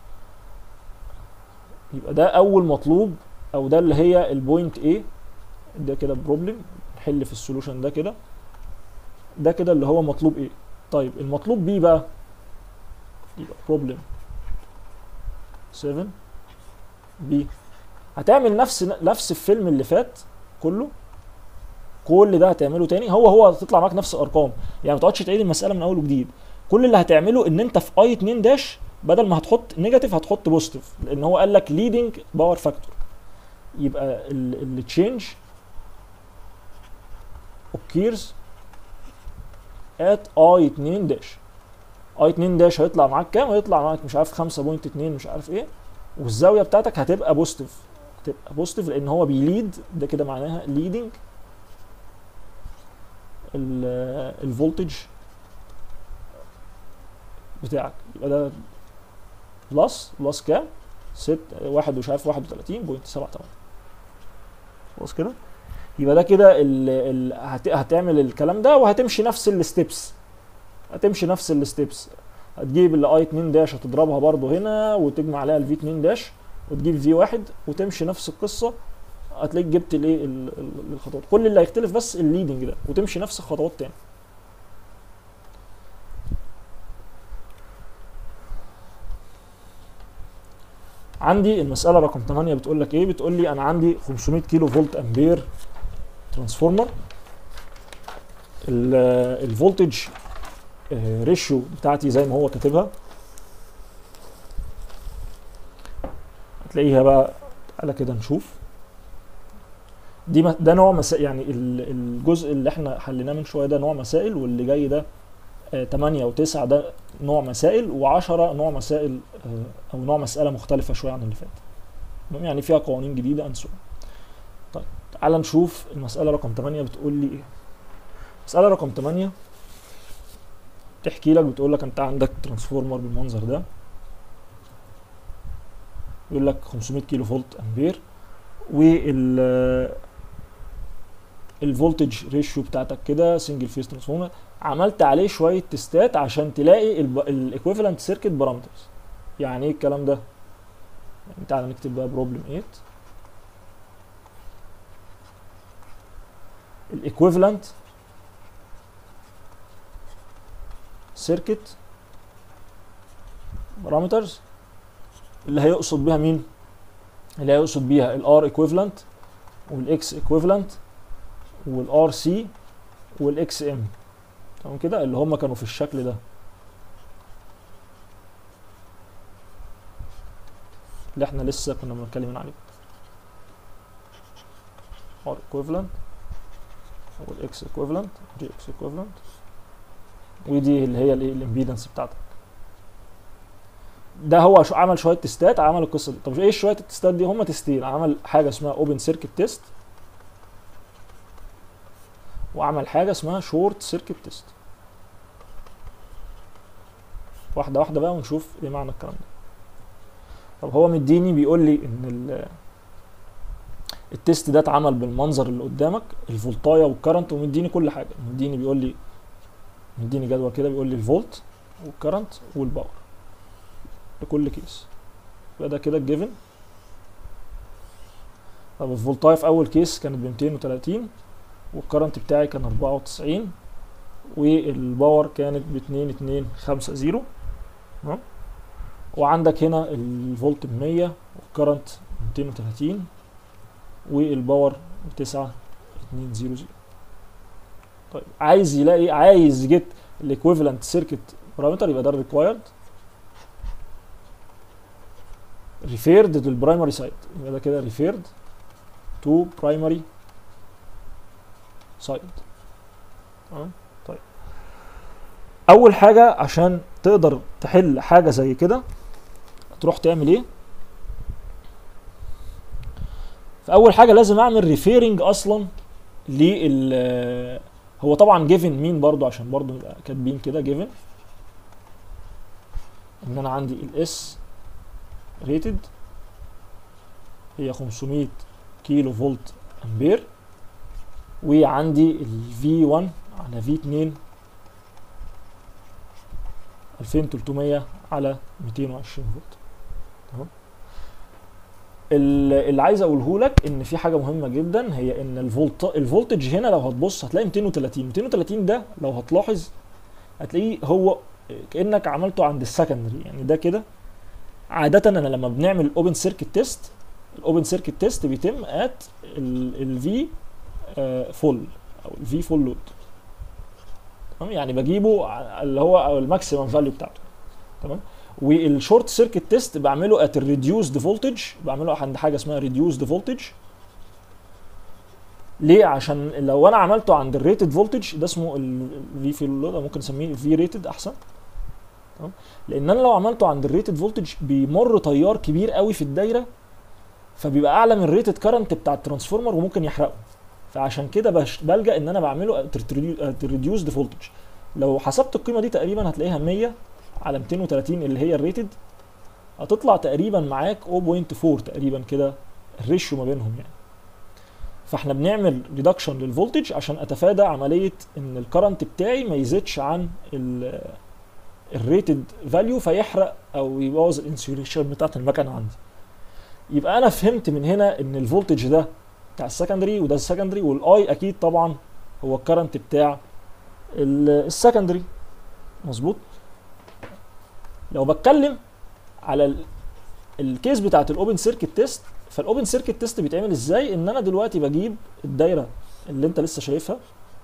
يبقى ده اول مطلوب او ده اللي هي البوينت A ده كده بروبلم نحل في السولوشن ده كده ده كده اللي هو مطلوب ايه طيب المطلوب بي بقى يبقى بروبلم 7 بي هتعمل نفس نفس الفيلم اللي فات كله كل ده هتعمله تاني هو هو هتطلع معاك نفس الارقام يعني ما تقعدش تعيد المساله من اول وجديد كل اللي هتعمله ان انت في اي 2 داش بدل ما هتحط نيجاتيف هتحط بوزيتيف لان هو قال لك ليدنج باور فاكتور يبقى التشينج occurs at i 2 داش اي 2 داش هيطلع معاك كام هيطلع معاك مش عارف 5.2 مش عارف ايه والزاويه بتاعتك هتبقى بوزيتيف هتبقى بوزيتيف لان هو بيليد ده كده معناها ليدنج الفولتج بتاعك يبقى ده بلس بلس كام؟ ست واحد مش عارف 31.78 خلاص كده يبقى ده كده ال ال هت هتعمل الكلام ده وهتمشي نفس الستبس هتمشي نفس الستبس هتجيب الاي 2 داش هتضربها برضو هنا وتجمع عليها الفي 2 داش وتجيب في واحد وتمشي نفس القصه هتلاقيك جبت الايه ال- ال- الخطوات كل اللي هيختلف بس الليدنج ده وتمشي نفس الخطوات تاني عندي المسألة رقم 8 بتقول لك ايه؟ بتقول لي انا عندي 500 كيلو فولت امبير ترانسفورمر ال- الفولتج ريشيو بتاعتي زي ما هو كاتبها هتلاقيها بقى تعالى كده نشوف دي م- ده نوع مسائل يعني ال- الجزء اللي احنا حليناه من شويه ده نوع مسائل واللي جاي ده 8 و9 ده نوع مسائل و10 نوع مسائل آه، او نوع مساله مختلفه شويه عن اللي فات المهم يعني فيها قوانين جديده انسو طيب تعال نشوف المساله رقم 8 بتقول لي ايه مساله رقم 8 تحكي لك بتقول لك انت عندك ترانسفورمر بالمنظر ده يقول لك 500 كيلو فولت امبير وال الفولتج ريشيو بتاعتك كده سنجل فيس ترانسفورمر عملت عليه شويه تستات عشان تلاقي الايكويفالنت سيركت بارامترز يعني ايه الكلام ده يعني تعالى نكتب بقى بروبلم 8 الايكويفالنت سيركت بارامترز اللي هيقصد بيها مين اللي هيقصد بيها الار ايكويفالنت والاكس ايكويفالنت والار سي والاكس ام تمام كده اللي هم كانوا في الشكل ده اللي احنا لسه كنا بنتكلم عليه ار ايكويفالنت والاكس ايكويفالنت جي اكس ايكويفالنت ودي اللي هي الايه الامبيدنس بتاعتك ده هو شو عمل شويه تيستات عمل القصه دي طب ايه شويه التيستات دي هم تيستين عمل حاجه اسمها اوبن سيركت تيست وعمل حاجه اسمها شورت سيركت تيست واحده واحده بقى ونشوف ايه معنى الكلام ده طب هو مديني بيقول لي ان ال- التيست ده اتعمل بالمنظر اللي قدامك الفولتايه والكرنت ومديني كل حاجه مديني بيقول لي مديني جدول كده بيقول لي الفولت والكرنت والباور لكل كيس يبقى ده كده الجيفن طب الفولتايه في اول كيس كانت ب 230 والكرنت بتاعي كان 94 والباور كانت ب 2250 تمام وعندك هنا الفولت ب 100 والكرنت 230 والباور ب 9200 طيب عايز يلاقي عايز يجيت الايكويفالنت سيركت بارامتر يبقى ده الريكوايرد ريفيرد للبرايمري سايد يبقى ده كده ريفيرد تو برايمري سايد تمام طيب اول حاجه عشان تقدر تحل حاجه زي كده تروح تعمل ايه فاول حاجه لازم اعمل ريفيرنج اصلا لل هو طبعا جيفن مين برضو عشان برضو نبقى كاتبين كده جيفن ان انا عندي الاس ريتد هي 500 كيلو فولت امبير وعندي ال V1 على V2 2300 على 220 فولت تمام ال- اللي عايز اقوله لك ان في حاجه مهمه جدا هي ان الفولت الفولتج هنا لو هتبص هتلاقي 230 230 ده لو هتلاحظ هتلاقيه هو كانك عملته عند السكندري يعني ده كده عاده انا لما بنعمل اوبن سيركت تيست الاوبن سيركت تيست بيتم ات الفي فول او الفي فول لود تمام يعني بجيبه ع- اللي هو الماكسيمم فاليو بتاعته تمام والشورت سيركت تيست بعمله ات الريديوسد فولتج بعمله عند حاجه اسمها ريديوسد فولتج ليه عشان لو انا عملته عند الريتد فولتج ده اسمه الفي في اللود أو ممكن نسميه الفي ريتد احسن تمام لان انا لو عملته عند الريتد فولتج بيمر تيار كبير قوي في الدايره فبيبقى اعلى من الريتد كارنت بتاع الترانسفورمر وممكن يحرقه فعشان كده بش- بلجا ان انا بعمله ات ريديوسد فولتج لو حسبت القيمه دي تقريبا هتلاقيها 100 على 230 اللي هي الريتد هتطلع تقريبا معاك 0.4 تقريبا كده الريشيو ما بينهم يعني فاحنا بنعمل ريدكشن للفولتج عشان اتفادى عمليه ان الكرنت بتاعي ما يزيدش عن الريتد فاليو فيحرق او يبوظ الانسيوليشن بتاعت المكنه عندي يبقى انا فهمت من هنا ان الفولتج ده بتاع السكندري وده السكندري والاي اكيد طبعا هو الكرنت بتاع السكندري مظبوط لو بتكلم على ال- الكيس بتاعت الاوبن سيركت تيست فالاوبن سيركت تيست بيتعمل ازاي ان انا دلوقتي بجيب الدايره اللي انت لسه شايفها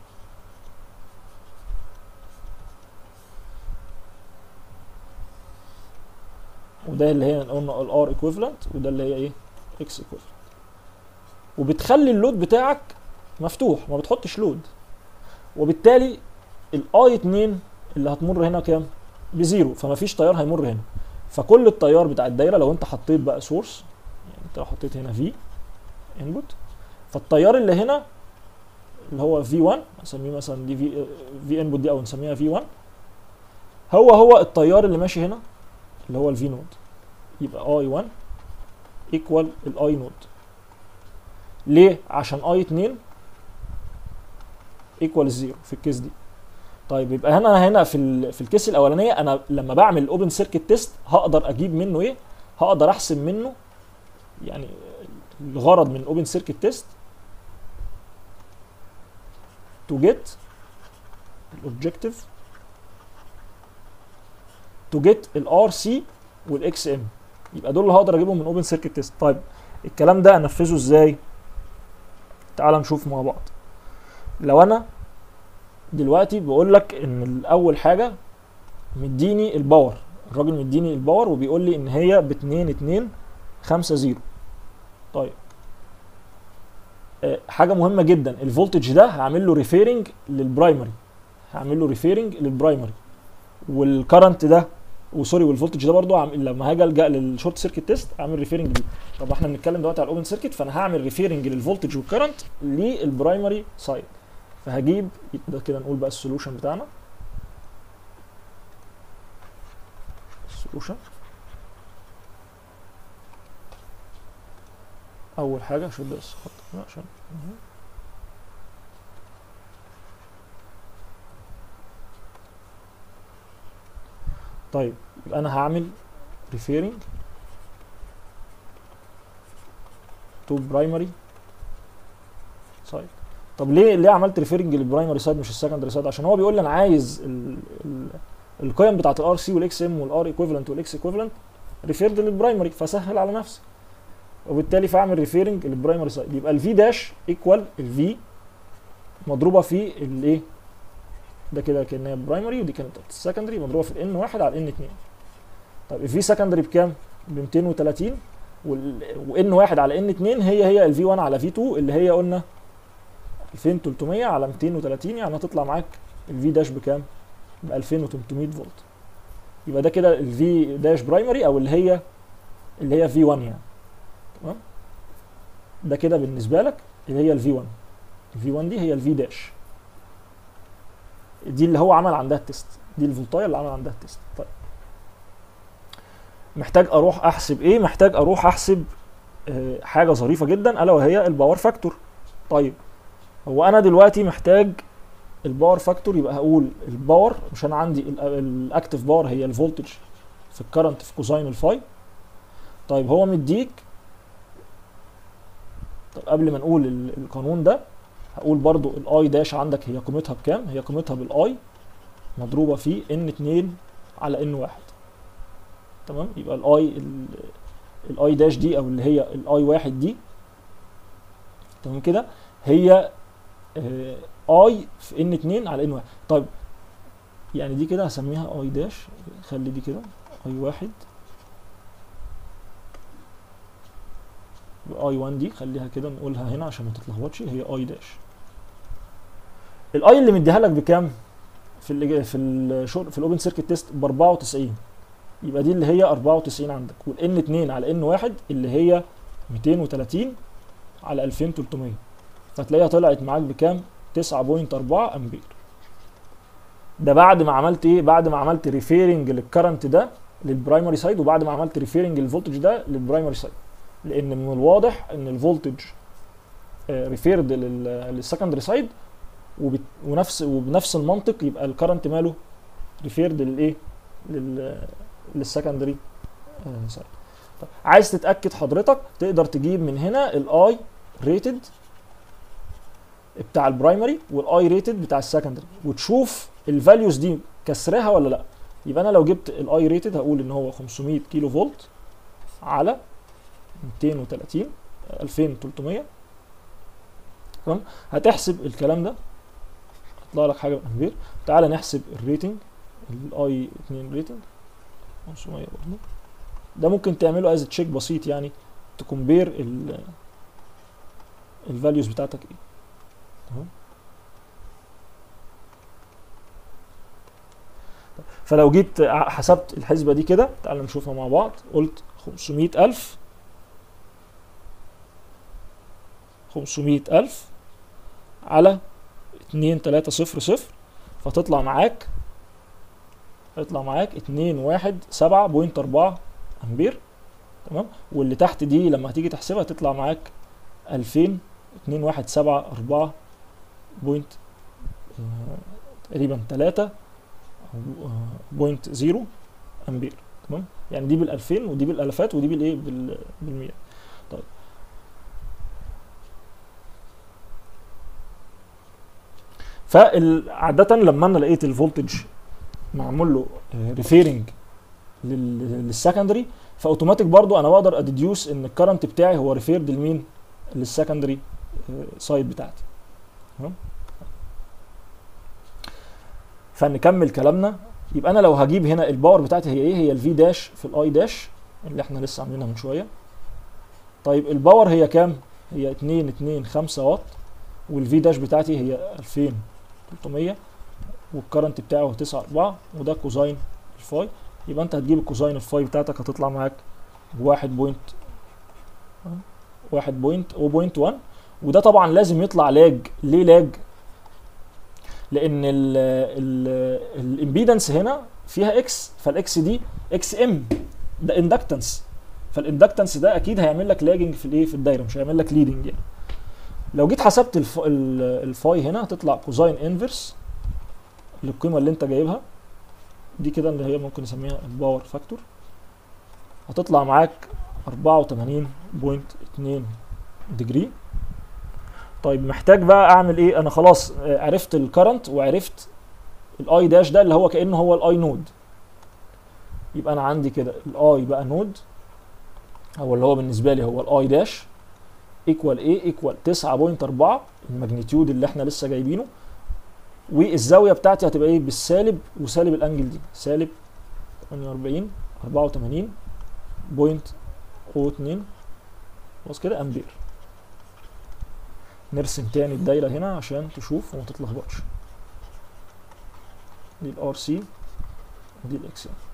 وده اللي هي قلنا الار ايكويفالنت وده اللي هي ايه اكس ايكويفالنت وبتخلي اللود بتاعك مفتوح ما بتحطش لود وبالتالي الاي 2 اللي هتمر هنا كام بزيرو فما فيش تيار هيمر هنا فكل التيار بتاع الدايره لو انت حطيت بقى سورس يعني انت لو حطيت هنا في انبوت فالتيار اللي هنا اللي هو في 1 اسميه مثلا دي في في انبوت دي او نسميها في 1 هو هو التيار اللي ماشي هنا اللي هو الفي نود يبقى اي 1 ايكوال الاي نود ليه عشان اي 2 ايكوال الزيرو في الكيس دي طيب يبقى هنا هنا في ال- في الكيس الاولانيه انا لما بعمل اوبن سيركت تيست هقدر اجيب منه ايه هقدر احسب منه يعني الغرض من اوبن سيركت تيست to get objective to get ال RC وال XM يبقى دول اللي هقدر اجيبهم من اوبن سيركت تيست طيب الكلام ده انفذه ازاي تعال نشوف مع بعض لو انا دلوقتي بقول لك ان اول حاجه مديني الباور الراجل مديني الباور وبيقول لي ان هي ب 2 2 5 0 طيب آه، حاجه مهمه جدا الفولتج ده هعمل له ريفيرنج للبرايمري هعمل له ريفيرنج للبرايمري والكرنت ده وسوري والفولتج ده برضو عم... لما هاجي الجا للشورت سيركت تيست اعمل ريفيرنج ليه طب احنا بنتكلم دلوقتي على الاوبن سيركت فانا هعمل ريفيرنج للفولتج والكرنت للبرايمري سايد فهجيب ده كده نقول بقى السولوشن بتاعنا السولوشن اول حاجه شد بس خط كده عشان طيب يبقى انا هعمل referring to primary side طب ليه ليه عملت ريفيرنج للبرايمري سايد مش السكندري سايد عشان هو بيقول لي انا عايز ال ال القيم بتاعت الار سي والاكس ام والار ايكويفالنت والاكس ايكويفالنت ريفيرد للبرايمري فسهل على نفسي وبالتالي فاعمل ريفيرنج للبرايمري سايد يبقى الفي داش ايكوال الفي مضروبه في الايه ده كده كانها برايمري ودي كانت السكندري مضروبه في الان واحد على الان 2 طب الفي سكندري بكام؟ ب 230 وان واحد على ان 2 هي هي الفي 1 على في 2 اللي هي قلنا 2300 على 230 يعني هتطلع معاك الفي داش بكام؟ ب 2300 فولت يبقى ده كده الفي داش برايمري او اللي هي اللي هي في 1 يعني تمام ده كده بالنسبه لك اللي هي الفي 1 الفي 1 دي هي الفي داش دي اللي هو عمل عندها التيست دي الفولتايه اللي عمل عندها التيست طيب محتاج اروح احسب ايه محتاج اروح احسب آه، حاجه ظريفه جدا الا وهي الباور فاكتور طيب هو انا دلوقتي محتاج الباور فاكتور يبقى هقول الباور مش انا عندي الاكتف باور هي الفولتج في الكرنت في كوزاين الفاي طيب هو مديك طب قبل ما نقول ال- القانون ده هقول برضو الاي داش عندك هي قيمتها بكام هي قيمتها بالاي مضروبه في ان 2 على ان 1 تمام يبقى الاي الاي داش دي او اللي هي الاي 1 دي تمام كده هي اي في ان 2 على ان 1 طيب يعني دي كده هسميها اي داش خلي دي كده اي 1 اي 1 دي خليها كده نقولها هنا عشان ما تتلخبطش هي اي داش الاي اللي مديها لك بكام في ال في الشغل في الاوبن سيركت تيست ب 94 يبقى دي اللي هي 94 عندك والان 2 على ان 1 اللي هي 230 على 2300 فتلاقيها طلعت معاك بكام 9.4 امبير ده بعد ما عملت ايه بعد ما عملت ريفيرنج للكرنت ده للبرايمري سايد وبعد ما عملت ريفيرنج للفولتج ده للبرايمري سايد لان من الواضح ان الفولتج ريفيرد للسكندري سايد ونفس وبنفس المنطق يبقى الكرنت ماله ريفيرد للايه لل للسكندري سايد طب عايز تتاكد حضرتك تقدر تجيب من هنا الاي ريتد بتاع البرايمري والاي ريتد بتاع السكندري وتشوف الفاليوز دي كسرها ولا لا يبقى انا لو جبت الاي ريتد هقول ان هو 500 كيلو فولت على 230 2300 تمام هتحسب الكلام ده هيطلع لك حاجه بالامبير تعالى نحسب الريتنج الاي 2 ريتنج 500 برضه ده ممكن تعمله از تشيك بسيط يعني تكمبير ال الفاليوز بتاعتك ايه تمام فلو جيت حسبت الحسبة دي كده تعال نشوفها مع بعض قلت 500 ألف 500 ألف على 2 3 0 0 فتطلع معاك هيطلع معاك 2 1 7.4 أمبير تمام واللي تحت دي لما هتيجي تحسبها تطلع معاك 2000 2 1 7 4 بوينت تقريبا 3 بوينت زيرو امبير تمام يعني دي بال 2000 ودي بالالافات ودي بالايه بال بالمية طيب فعادة لما انا لقيت الفولتج معمول له ريفيرنج للسكندري فاوتوماتيك برضو انا بقدر اديوس ان الكرنت بتاعي هو ريفيرد لمين للسكندري سايد بتاعتي تمام فنكمل كلامنا يبقى انا لو هجيب هنا الباور بتاعتي هي ايه هي الفي داش في الاي داش اللي احنا لسه عاملينها من شويه طيب الباور هي كام هي 2 2 5 واط والفي داش بتاعتي هي 2300 والكرنت بتاعه 9 4 وده كوزاين الفاي يبقى انت هتجيب الكوزاين الفاي بتاعتك هتطلع معاك 1 بوينت 1 بوينت 0.1 وده طبعا لازم يطلع لاج ليه لاج لان الامبيدنس هنا فيها اكس فالاكس دي اكس ام ده اندكتنس فالاندكتنس ده اكيد هيعمل لك لاجنج في الايه في الدايره مش هيعمل لك ليدنج يعني لو جيت حسبت الف... الفاي هنا هتطلع كوزاين انفرس للقيمه اللي انت جايبها دي كده اللي هي ممكن نسميها الباور فاكتور هتطلع معاك 84.2 ديجري طيب محتاج بقى اعمل ايه انا خلاص عرفت الكرنت وعرفت الاي داش ده اللي هو كانه هو الاي نود يبقى انا عندي كده الاي بقى نود او اللي هو بالنسبه لي هو الاي داش ايكوال ايه ايكوال 9.4 الماجنتيود اللي احنا لسه جايبينه والزاويه بتاعتي هتبقى ايه بالسالب وسالب الانجل دي سالب 48 84 بوينت او 2 خلاص كده امبير نرسم تاني الدايره هنا عشان تشوف وما تتلخبطش دي الار سي ودي الاكس ام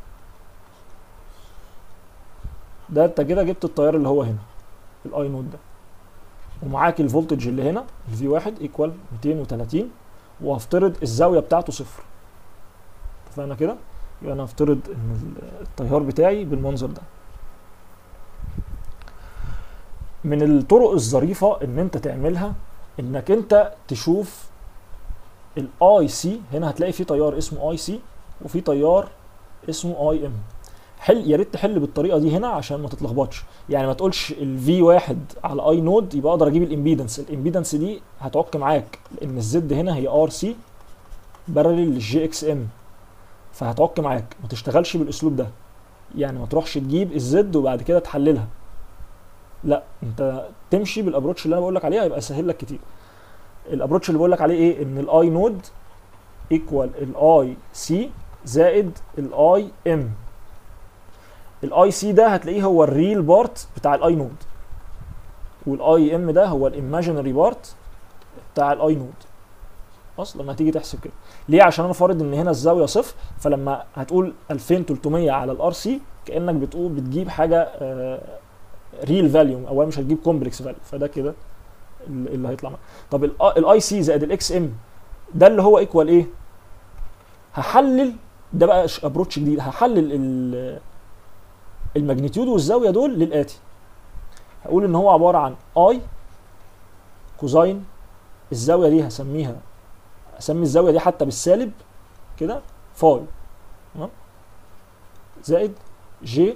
ده انت كده جبت التيار اللي هو هنا الاي نود ده ومعاك الفولتج اللي هنا الفي واحد ايكوال 230 وهفترض الزاويه بتاعته صفر اتفقنا كده يبقى انا هفترض ان التيار بتاعي بالمنظر ده من الطرق الظريفه ان انت تعملها انك انت تشوف الاي سي هنا هتلاقي في تيار اسمه اي سي وفي تيار اسمه اي ام حل يا ريت تحل بالطريقه دي هنا عشان ما تتلخبطش يعني ما تقولش الفي واحد على اي نود يبقى اقدر اجيب الامبيدنس الامبيدنس دي هتعك معاك لان الزد هنا هي ار سي بارلل للجي اكس ام فهتعك معاك ما تشتغلش بالاسلوب ده يعني ما تروحش تجيب الزد وبعد كده تحللها لا انت تمشي بالابروتش اللي انا بقول لك عليها هيبقى سهل لك كتير الابروتش اللي بقول لك عليه ايه ان الاي نود ايكوال الاي سي زائد الاي ام الاي سي ده هتلاقيه هو الريل بارت بتاع الاي نود والاي ام ده هو الايماجينري بارت بتاع الاي نود اصلا لما تيجي تحسب كده ليه عشان انا فارض ان هنا الزاويه صفر فلما هتقول 2300 على الار سي كانك بتقول بتجيب حاجه ريل فاليو اولا مش هتجيب كومبلكس فاليو فده كده اللي هيطلع معاك طب الاي سي زائد الاكس ام ده اللي هو ايكوال ايه هحلل ده بقى ابروتش جديد هحلل الماجنتيود والزاويه دول للاتي هقول ان هو عباره عن اي كوزاين الزاويه دي هسميها اسمي الزاويه دي حتى بالسالب كده فاي تمام زائد جي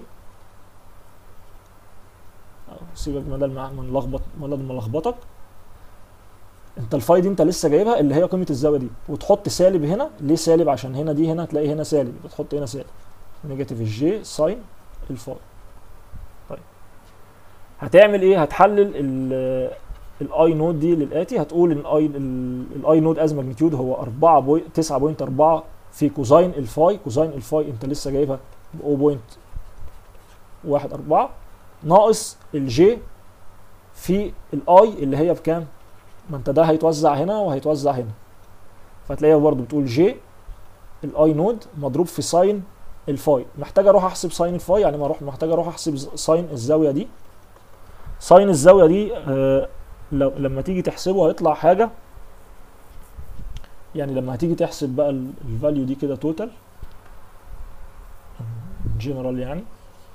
سيبك بدل ما نلخبط بدل ما لخبطك انت الفاي دي انت لسه جايبها اللي هي قيمه الزاويه دي وتحط سالب هنا ليه سالب عشان هنا دي هنا تلاقي هنا سالب بتحط هنا سالب نيجاتيف الجي ساين الفاي طيب هتعمل ايه هتحلل الاي نود دي للاتي هتقول ان الاي الاي نود از ماجنتيود هو 4 9.4 في كوزاين الفاي كوزاين الفاي انت لسه جايبها ب 0.14 ناقص الجي في الاي اللي هي بكام ما انت ده هيتوزع هنا وهيتوزع هنا فتلاقيها برضو بتقول جي الاي نود مضروب في ساين الفاي محتاج اروح احسب ساين الفاي يعني ما اروح محتاج اروح احسب ساين الزاويه دي ساين الزاويه دي آه لما تيجي تحسبه هيطلع حاجه يعني لما هتيجي تحسب بقى الفاليو دي كده توتال جنرال يعني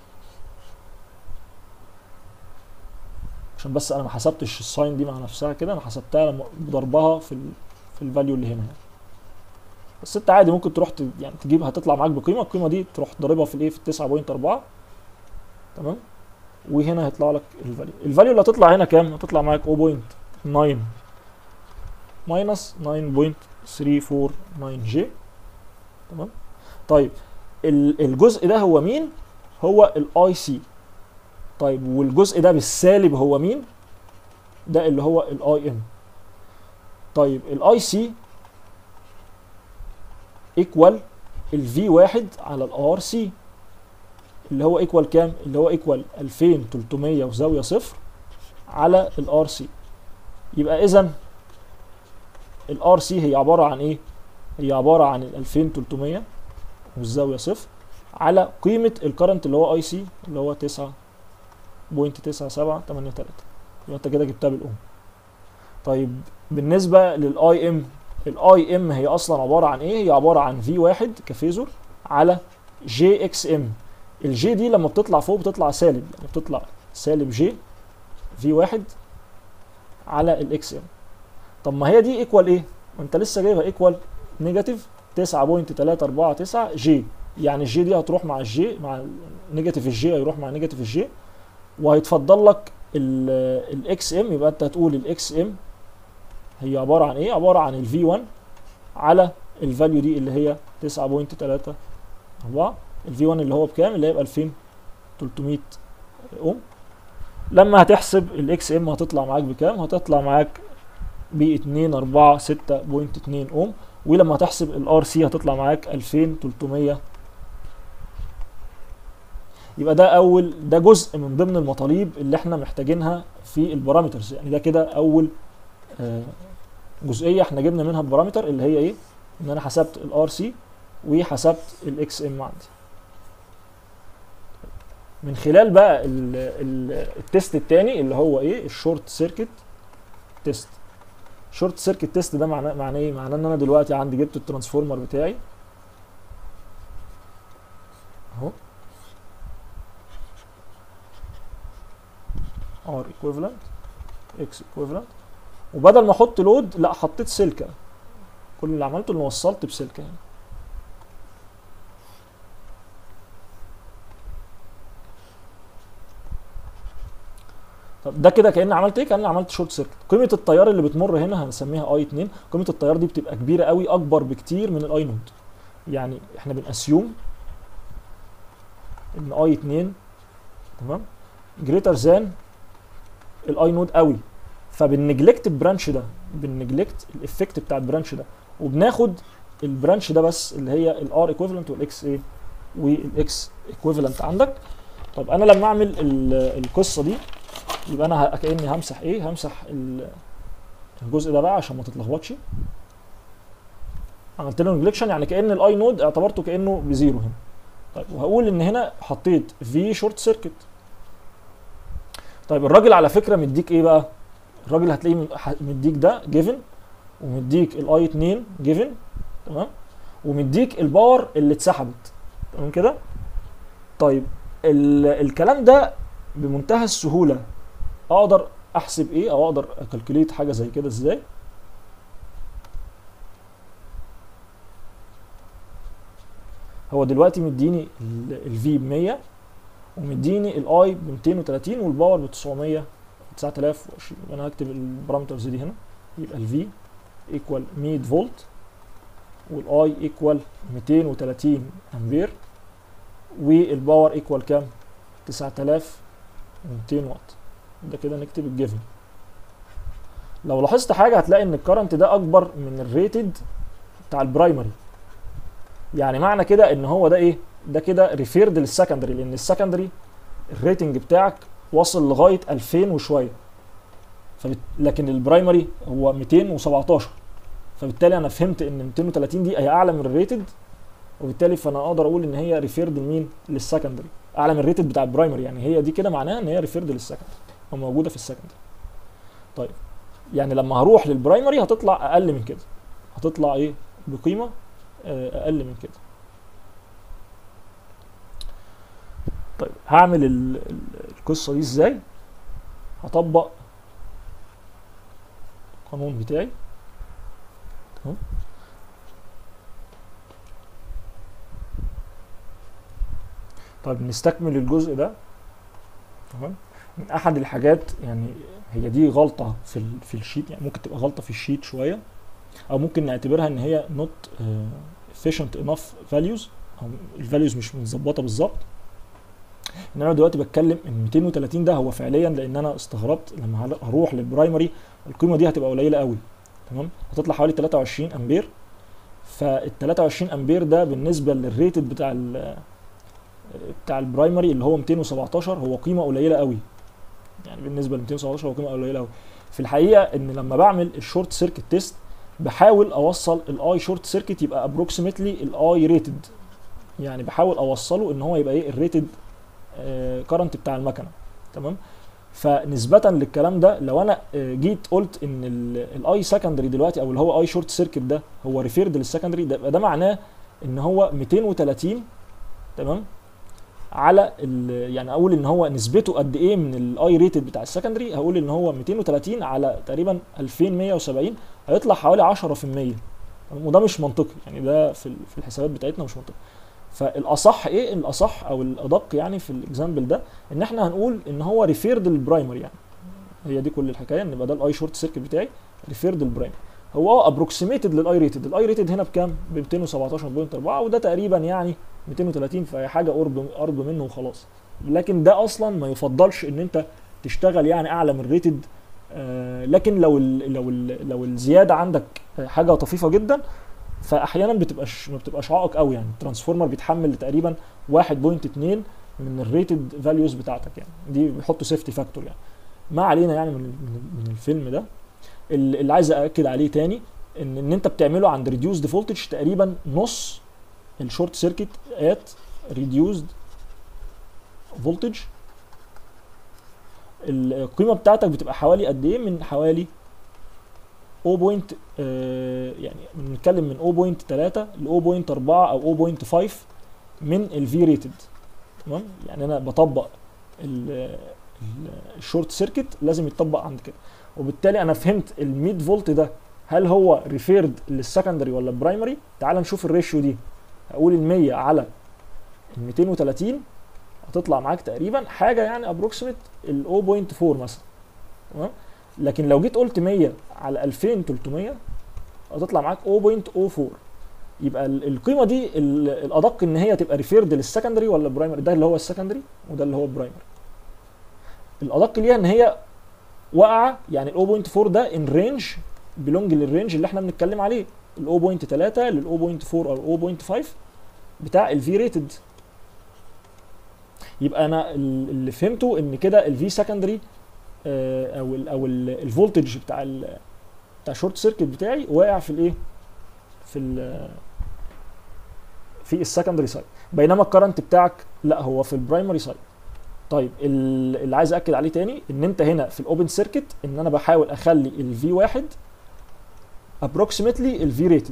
عشان بس انا ما حسبتش الساين دي مع نفسها كده انا حسبتها لما بضربها في ال في الفاليو اللي هنا يعني. بس انت عادي ممكن تروح ت... يعني تجيب هتطلع معاك بقيمه القيمه دي تروح ضاربها في الايه في 9.4 تمام وهنا هيطلع لك الفاليو الفاليو اللي هتطلع هنا كام هتطلع معاك 0.9 ماينس 9.349 جي تمام طيب الجزء ده هو مين هو الاي سي طيب والجزء ده بالسالب هو مين ده اللي هو الاي ام طيب الاي سي ايكوال الفي واحد على الار سي اللي هو ايكوال كام اللي هو ايكوال 2300 وزاويه صفر على الار سي يبقى اذا الار سي هي عباره عن ايه هي عباره عن ال 2300 والزاويه صفر على قيمه الكرنت اللي هو اي سي اللي هو 9 بوينت تسعة سبعة تمانية تلاتة يبقى انت كده جبتها بالاوم طيب بالنسبة للاي ام الاي ام هي اصلا عبارة عن ايه هي عبارة عن في واحد كفيزور على جي اكس ام الجي دي لما بتطلع فوق بتطلع سالب يعني بتطلع سالب جي في واحد على الاكس ام طب ما هي دي ايكوال ايه ما انت لسه جايبها ايكوال نيجاتيف 9.349 جي يعني الجي دي هتروح مع الجي مع نيجاتيف الجي هيروح مع نيجاتيف الجي وهيتفضل لك الاكس ام يبقى انت هتقول الاكس ام هي عباره عن ايه عباره عن الفي 1 على الفاليو دي اللي هي 9.3 الفي 1 اللي هو بكام اللي هيبقى 2300 اوم لما هتحسب الاكس ام هتطلع معاك بكام هتطلع معاك ب 246.2 اوم ولما هتحسب الار سي هتطلع معاك 2300 يبقى ده اول ده جزء من ضمن المطالب اللي احنا محتاجينها في البارامترز يعني ده كده اول آه جزئيه احنا جبنا منها البارامتر اللي هي ايه ان انا حسبت الار سي وحسبت الاكس ام عندي من خلال بقى ال ال التيست الثاني اللي هو ايه الشورت سيركت تيست شورت سيركت تيست ده معناه معناه ايه معناه ان انا دلوقتي عندي جبت الترانسفورمر بتاعي اهو R equivalent X equivalent وبدل ما احط لود لا حطيت سلكه كل اللي عملته اني وصلت بسلكه يعني. طب ده كده كاني عملت ايه كاني عملت شورت سيركت قيمه التيار اللي بتمر هنا هنسميها اي 2 قيمه التيار دي بتبقى كبيره قوي اكبر بكتير من الاي نود يعني احنا بنأسيوم ان اي 2 تمام جريتر ذان الاي نود قوي فبنجلكت البرانش ده بنجلكت الافكت بتاع البرانش ده وبناخد البرانش ده بس اللي هي الار ايكويفالنت والاكس ايه والاكس ايكويفالنت عندك طب انا لما اعمل ال- القصه دي يبقى انا ه- كاني همسح ايه همسح ال- الجزء ده بقى عشان ما تتلخبطش عملت له نجلكشن يعني كان الاي نود اعتبرته كانه بزيرو هنا طيب وهقول ان هنا حطيت في شورت سيركت طيب الراجل على فكره مديك ايه بقى الراجل هتلاقيه من- ح- مديك ده جيفن ومديك الاي 2 جيفن تمام ومديك الباور اللي اتسحبت تمام كده طيب ال الكلام ده بمنتهى السهوله اقدر احسب ايه او اقدر اكالكوليت حاجه زي كده ازاي هو دلوقتي مديني الفي ب 100 ومديني الاي ب 230 والباور ب 900 9020 انا هكتب البارامترز دي هنا يبقى الفي ايكوال 100 فولت والاي ايكوال 230 امبير والباور ايكوال كام 9200 واط ده كده نكتب الجيفن لو لاحظت حاجه هتلاقي ان الكرنت ده اكبر من الريتد بتاع البرايمري يعني معنى كده ان هو ده ايه ده كده ريفيرد للسكندري لان السكندري الريتنج بتاعك وصل لغايه 2000 وشويه فبت... لكن البرايمري هو 217 فبالتالي انا فهمت ان 230 دي هي اعلى من الريتد وبالتالي فانا اقدر اقول ان هي ريفيرد لمين للسكندري اعلى من الريتد بتاع البرايمري يعني هي دي كده معناها ان هي ريفيرد للسكندري او موجوده في السكندري طيب يعني لما هروح للبرايمري هتطلع اقل من كده هتطلع ايه بقيمه آه، اقل من كده طيب هعمل ال- ال- القصه دي ازاي هطبق القانون بتاعي تمام طيب نستكمل الجزء ده تمام من احد الحاجات يعني هي دي غلطه في ال في الشيت يعني ممكن تبقى غلطه في الشيت شويه او ممكن نعتبرها ان هي not uh, efficient enough values او الفاليوز مش متظبطه بالظبط ان انا دلوقتي بتكلم ان 230 ده هو فعليا لان انا استغربت لما هل- هروح للبرايمري القيمه دي هتبقى قليله قوي تمام هتطلع حوالي 23 امبير فال 23 امبير ده بالنسبه للريتد بتاع ال بتاع البرايمري اللي هو 217 هو قيمه قليله قوي يعني بالنسبه ل 217 هو قيمه قليله قوي في الحقيقه ان لما بعمل الشورت سيركت تيست بحاول اوصل الاي شورت سيركت يبقى ابروكسيمتلي الاي ريتد يعني بحاول اوصله ان هو يبقى ايه الريتد كرنت بتاع المكنه تمام فنسبة للكلام ده لو انا آه، جيت قلت ان الاي سكندري دلوقتي او اللي هو اي شورت سيركت ده هو ريفيرد للسكندري ده يبقى ده معناه ان هو 230 تمام على ال- يعني اقول ان هو نسبته قد ايه من الاي ريتد بتاع السكندري هقول ان هو 230 على تقريبا 2170 هيطلع حوالي 10% تمام؟ وده مش منطقي يعني ده في ال- في الحسابات بتاعتنا مش منطقي فالاصح ايه الاصح او الادق يعني في الاكزامبل ده ان احنا هنقول ان هو ريفيرد للبرايمري يعني هي دي كل الحكايه ان يبقى ده الاي شورت سيركت بتاعي ريفيرد للبرايمري هو اه ابروكسيميتد للاي ريتد الاي ريتد هنا بكام ب 217.4 وده تقريبا يعني 230 فهي حاجه قرب قرب منه وخلاص لكن ده اصلا ما يفضلش ان انت تشتغل يعني اعلى من ريتد آه لكن لو ال لو ال لو الزياده عندك حاجه طفيفه جدا فاحيانا بتبقاش ما بتبقاش عائق قوي يعني الترانسفورمر بيتحمل تقريبا 1.2 من الريتد فاليوز بتاعتك يعني دي بيحطوا سيفتي فاكتور يعني ما علينا يعني من من, من الفيلم ده اللي اللي عايز ااكد عليه تاني ان ان انت بتعمله عند ريديوسد فولتج تقريبا نص الشورت سيركت ات ريديوسد فولتج القيمه بتاعتك بتبقى حوالي قد ايه من حوالي 0. بوينت آه يعني بنتكلم من 0.3 ل 0.4 او 0.5 من الفي ريتد تمام يعني انا بطبق الشورت سيركت لازم يتطبق عند كده وبالتالي انا فهمت ال 100 فولت ده هل هو ريفيرد للسكندري ولا البرايمري تعال نشوف الريشيو دي هقول ال 100 على ال 230 هتطلع معاك تقريبا حاجه يعني ابروكسيمت ال 0.4 مثلا تمام لكن لو جيت قلت 100 على 2300 هتطلع معاك 0.04 يبقى ال- القيمه دي ال- الادق ان هي تبقى ريفيرد للسكندري ولا البرايمري ده اللي هو السكندري وده اللي هو البرايمري الادق ليها ان هي واقعه يعني ال 0.4 ده ان رينج بيلونج للرينج اللي احنا بنتكلم عليه ال 0.3 لل 0.4 او 0.5 بتاع الفي ريتد يبقى انا ال- اللي فهمته ان كده الفي سكندري او ال او الفولتج بتاع ال بتاع الشورت سيركت بتاعي واقع في الايه في ال في السكندري سايد بينما الكرنت بتاعك لا هو في البرايمري سايد طيب ال- اللي عايز اكد عليه تاني ان انت هنا في الاوبن سيركت ان انا بحاول اخلي الفي واحد approximately الفي ريتد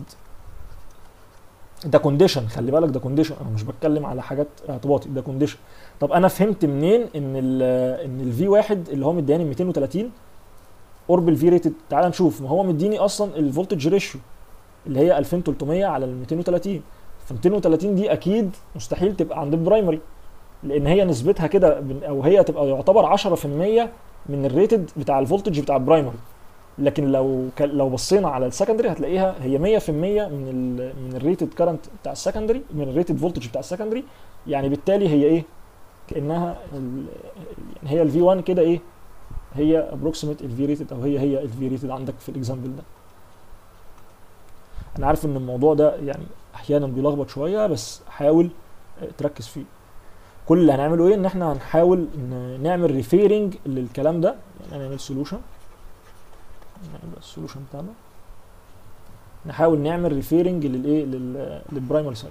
ده كونديشن خلي بالك ده كونديشن انا مش بتكلم على حاجات اعتباطي ده كونديشن طب انا فهمت منين ان ال ان الفي واحد اللي هو مدياني 230 قرب الفي ريتد تعال نشوف ما هو مديني اصلا الفولتج ريشيو اللي هي 2300 على ال 230 ف 230 دي اكيد مستحيل تبقى عند البرايمري لان هي نسبتها كده بن- او هي تبقى يعتبر 10% من الريتد بتاع الفولتج بتاع البرايمري لكن لو ك- لو بصينا على السكندري هتلاقيها هي 100% من ال من الريتد كارنت بتاع السكندري من الريتد فولتج بتاع السكندري يعني بالتالي هي ايه كانها ال- يعني هي الفي 1 كده ايه هي ابروكسيميت الفي ريتد او هي هي الفي ريتد عندك في الاكزامبل ده انا عارف ان الموضوع ده يعني احيانا بيلخبط شويه بس حاول آه، تركز فيه كل اللي هنعمله ايه ان احنا هنحاول ن- نعمل ريفيرنج للكلام ده يعني نعمل سولوشن نعمل السولوشن بتاعنا نحاول نعمل ريفيرنج للايه لل- للبرايمري سايد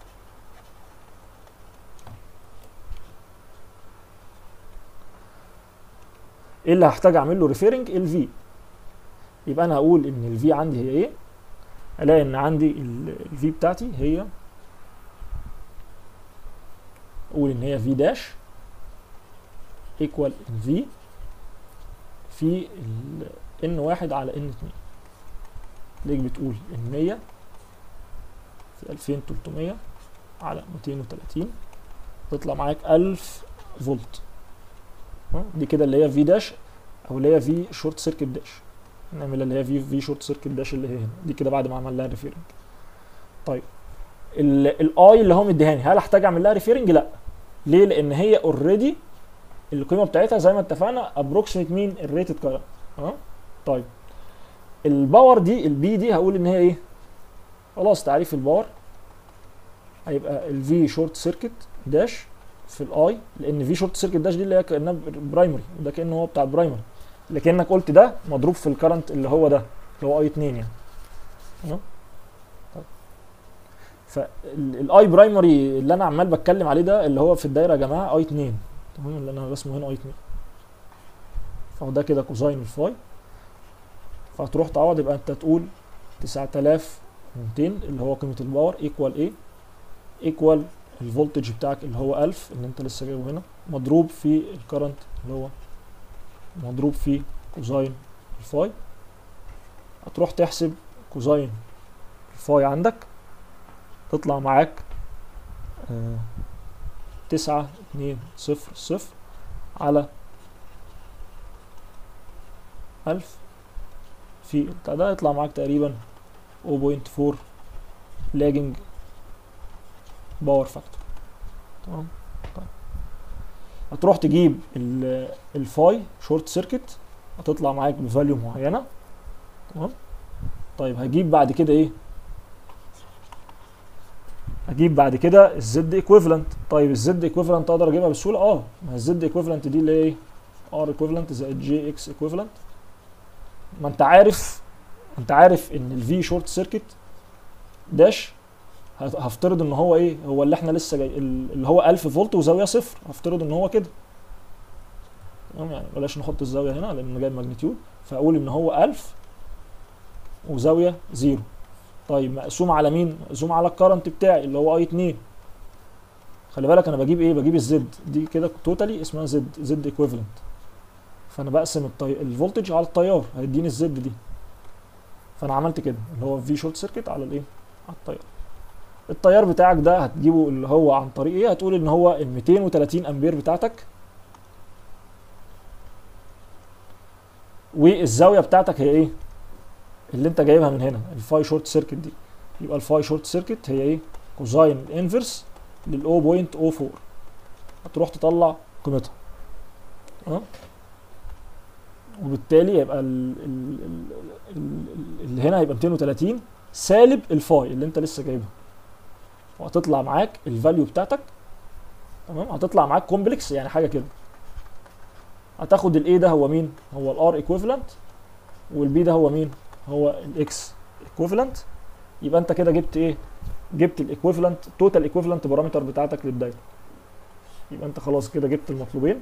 ايه اللي هحتاج اعمل له ريفيرنج الفي يبقى انا هقول ان الفي عندي هي ايه الاقي ان عندي الفي بتاعتي هي اقول ان هي في داش ايكوال في في ان واحد على ان اتنين ليك بتقول ان 100 في 2300 على 230 تطلع معاك 1000 فولت ها؟ دي كده اللي هي في داش او اللي هي في شورت سيركت داش نعمل اللي هي في في شورت سيركت داش اللي هي هنا دي كده بعد ما عمل لها ريفيرنج طيب الاي اللي هو مديهاني هل احتاج اعمل لها ريفيرنج لا ليه لان هي اوريدي القيمه بتاعتها زي ما اتفقنا ابروكسيميت مين الريتد كارنت اه طيب الباور دي البي دي هقول ان هي ايه خلاص تعريف الباور هيبقى الفي شورت سيركت داش في الاي لان في شورت سيركت داش دي اللي هي كانها برايمري وده كانه هو بتاع البرايمري لكنك قلت ده مضروب في الكرنت اللي هو ده اللي هو اي 2 يعني تمام طيب. فالاي برايمري اللي انا عمال بتكلم عليه ده اللي هو في الدايره يا جماعه اي 2 تمام اللي انا رسمه هنا اي 2 فهو ده كده كوزاين الفاي فهتروح تعوض يبقى انت تقول 9200 اللي هو قيمه الباور ايكوال ايه ايكوال الفولتج بتاعك اللي هو 1000 اللي انت لسه جايبه هنا مضروب في الكرنت اللي هو مضروب في كوزاين الفاي هتروح تحسب كوزاين الفاي عندك تطلع معاك آه تسعة اتنين صفر صفر على ألف في بتاع ده يطلع معاك تقريبا 0.4 لاجنج باور فاكتور تمام طيب هتروح تجيب ال- الفاي شورت سيركت هتطلع معاك بفاليو معينه تمام طيب هجيب بعد كده ايه هجيب بعد كده الزد ايكويفالنت طيب الزد ايكويفالنت اقدر اجيبها بسهوله اه ما الزد ايكويفالنت دي اللي هي ايه ار ايكويفالنت زائد جي اكس ايكويفالنت ما انت عارف انت عارف ان الفي شورت سيركت داش هت- هفترض ان هو ايه هو اللي احنا لسه جاي ال- اللي هو 1000 فولت وزاويه صفر هفترض ان هو كده تمام يعني بلاش نحط الزاويه هنا لان جايب ماجنتيود فاقول ان هو 1000 وزاويه زيرو طيب مقسوم على مين مقسوم على الكرنت بتاعي اللي هو اي 2 خلي بالك انا بجيب ايه بجيب الزد دي كده توتالي اسمها زد زد ايكويفالنت فانا بقسم الطي... الفولتج على التيار هيديني الزد دي فانا عملت كده اللي هو في شورت سيركت على الايه على التيار التيار بتاعك ده هتجيبه اللي هو عن طريق ايه هتقول ان هو ال 230 امبير بتاعتك والزاويه بتاعتك هي ايه اللي انت جايبها من هنا الفاي شورت سيركت دي يبقى الفاي شورت سيركت هي ايه كوزاين انفرس لل 0.04 هتروح تطلع قيمتها اه وبالتالي يبقى ال ال ال اللي هنا هيبقى 230 سالب الفاي اللي انت لسه جايبها وهتطلع معاك الفاليو بتاعتك تمام هتطلع معاك كومبلكس يعني حاجه كده هتاخد الاي ده هو مين هو الار ايكويفالنت والبي ده هو مين هو الاكس ايكويفالنت يبقى انت كده جبت ايه جبت الايكويفالنت توتال ايكويفالنت بارامتر بتاعتك للدايره يبقى انت خلاص كده جبت المطلوبين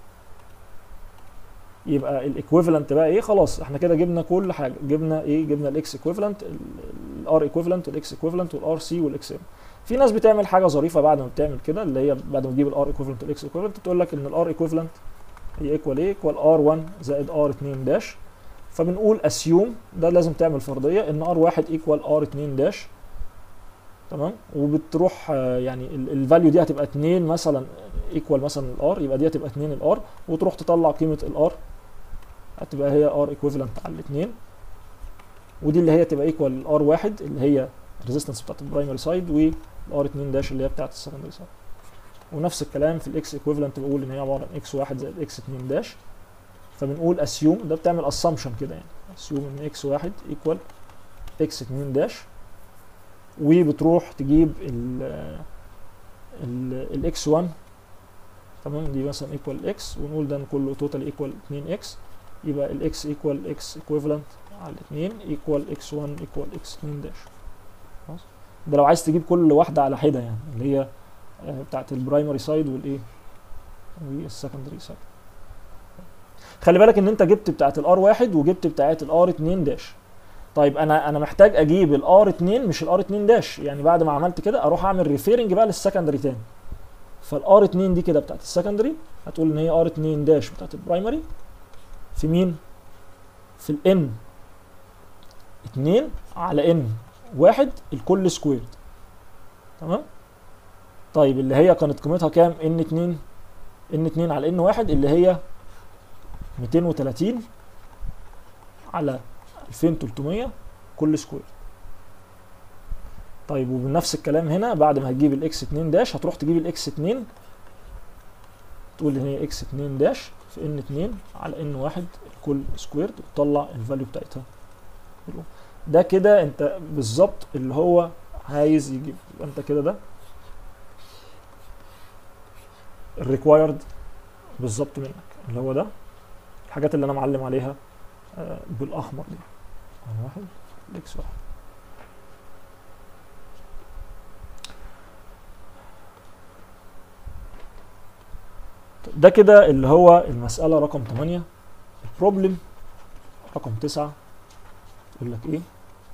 يبقى الايكويفالنت بقى ايه خلاص احنا كده جبنا كل حاجه جبنا ايه جبنا الاكس ايكويفالنت الار ايكويفالنت والاكس ايكويفالنت والار سي والاكس ام في ناس بتعمل حاجه ظريفه بعد ما بتعمل كده اللي هي بعد ما تجيب الار ايكويفالنت والاكس ايكويفالنت تقول لك ان الار ايكويفالنت هي ايكوال ايه ايكوال ار 1 زائد ار 2 داش فبنقول اسيوم ده لازم تعمل فرضيه ان ار 1 ايكوال ار 2 داش تمام وبتروح آه، يعني الفاليو دي هتبقى 2 مثلا ايكوال مثلا الار يبقى دي هتبقى 2 الار وتروح تطلع قيمه الار هتبقى هي ار ايكويفالنت على الاثنين ودي اللي هي تبقى ايكوال الار 1 اللي هي الريزيستنس بتاعت البرايمري سايد والار 2 داش اللي هي بتاعت السكندري سايد ونفس الكلام في الاكس ايكويفالنت بقول ان هي عباره عن اكس 1 زائد اكس 2 داش فبنقول اسيوم ده بتعمل اسامبشن كده يعني اسيوم ان اكس 1 ايكوال اكس 2 داش وبتروح تجيب ال الاكس 1 تمام دي مثلا ايكوال اكس ونقول ده كله توتال ايكوال 2 اكس يبقى الاكس ايكوال اكس ايكويفالنت على 2 ايكوال اكس 1 ايكوال اكس 2 داش خلاص ده لو عايز تجيب كل واحده على حده يعني اللي هي آه، بتاعت البرايمري سايد والايه والسكندري سايد خلي بالك ان انت جبت بتاعت الار 1 وجبت بتاعت الار 2 داش طيب انا انا محتاج اجيب الار 2 مش الار 2 داش يعني بعد ما عملت كده اروح اعمل ريفيرنج بقى للسكندري تاني فالار 2 دي كده بتاعت السكندري هتقول ان هي ار 2 داش بتاعت البرايمري في مين في الان 2 على ان 1 الكل سكويرد تمام طيب اللي هي كانت قيمتها كام ان 2 ان 2 على ان 1 اللي هي 230 على 2300 كل سكوير طيب وبنفس الكلام هنا بعد ما هتجيب الاكس 2 داش هتروح تجيب الاكس 2 تقول ان هي اكس 2 داش في ان 2 على ان 1 الكل سكويرد وتطلع الفاليو بتاعتها ده كده انت بالظبط اللي هو عايز يجيب يبقى انت كده ده الريكوايرد بالظبط منك اللي هو ده الحاجات اللي انا معلم عليها آه، بالاحمر دي أهو واحد اكس واحد طيب ده كده اللي هو المسألة رقم 8 البروبلم رقم 9 يقول لك ايه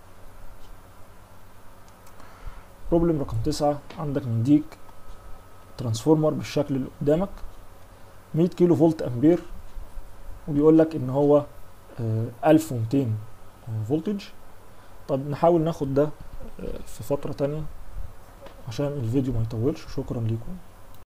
بروبلم رقم 9 عندك مديك ترانسفورمر بالشكل اللي قدامك 100 كيلو فولت امبير وبيقول لك ان هو آه، 1200 فولتج طب نحاول ناخد ده آه، في فترة تانية عشان الفيديو ما يطولش شكرا ليكم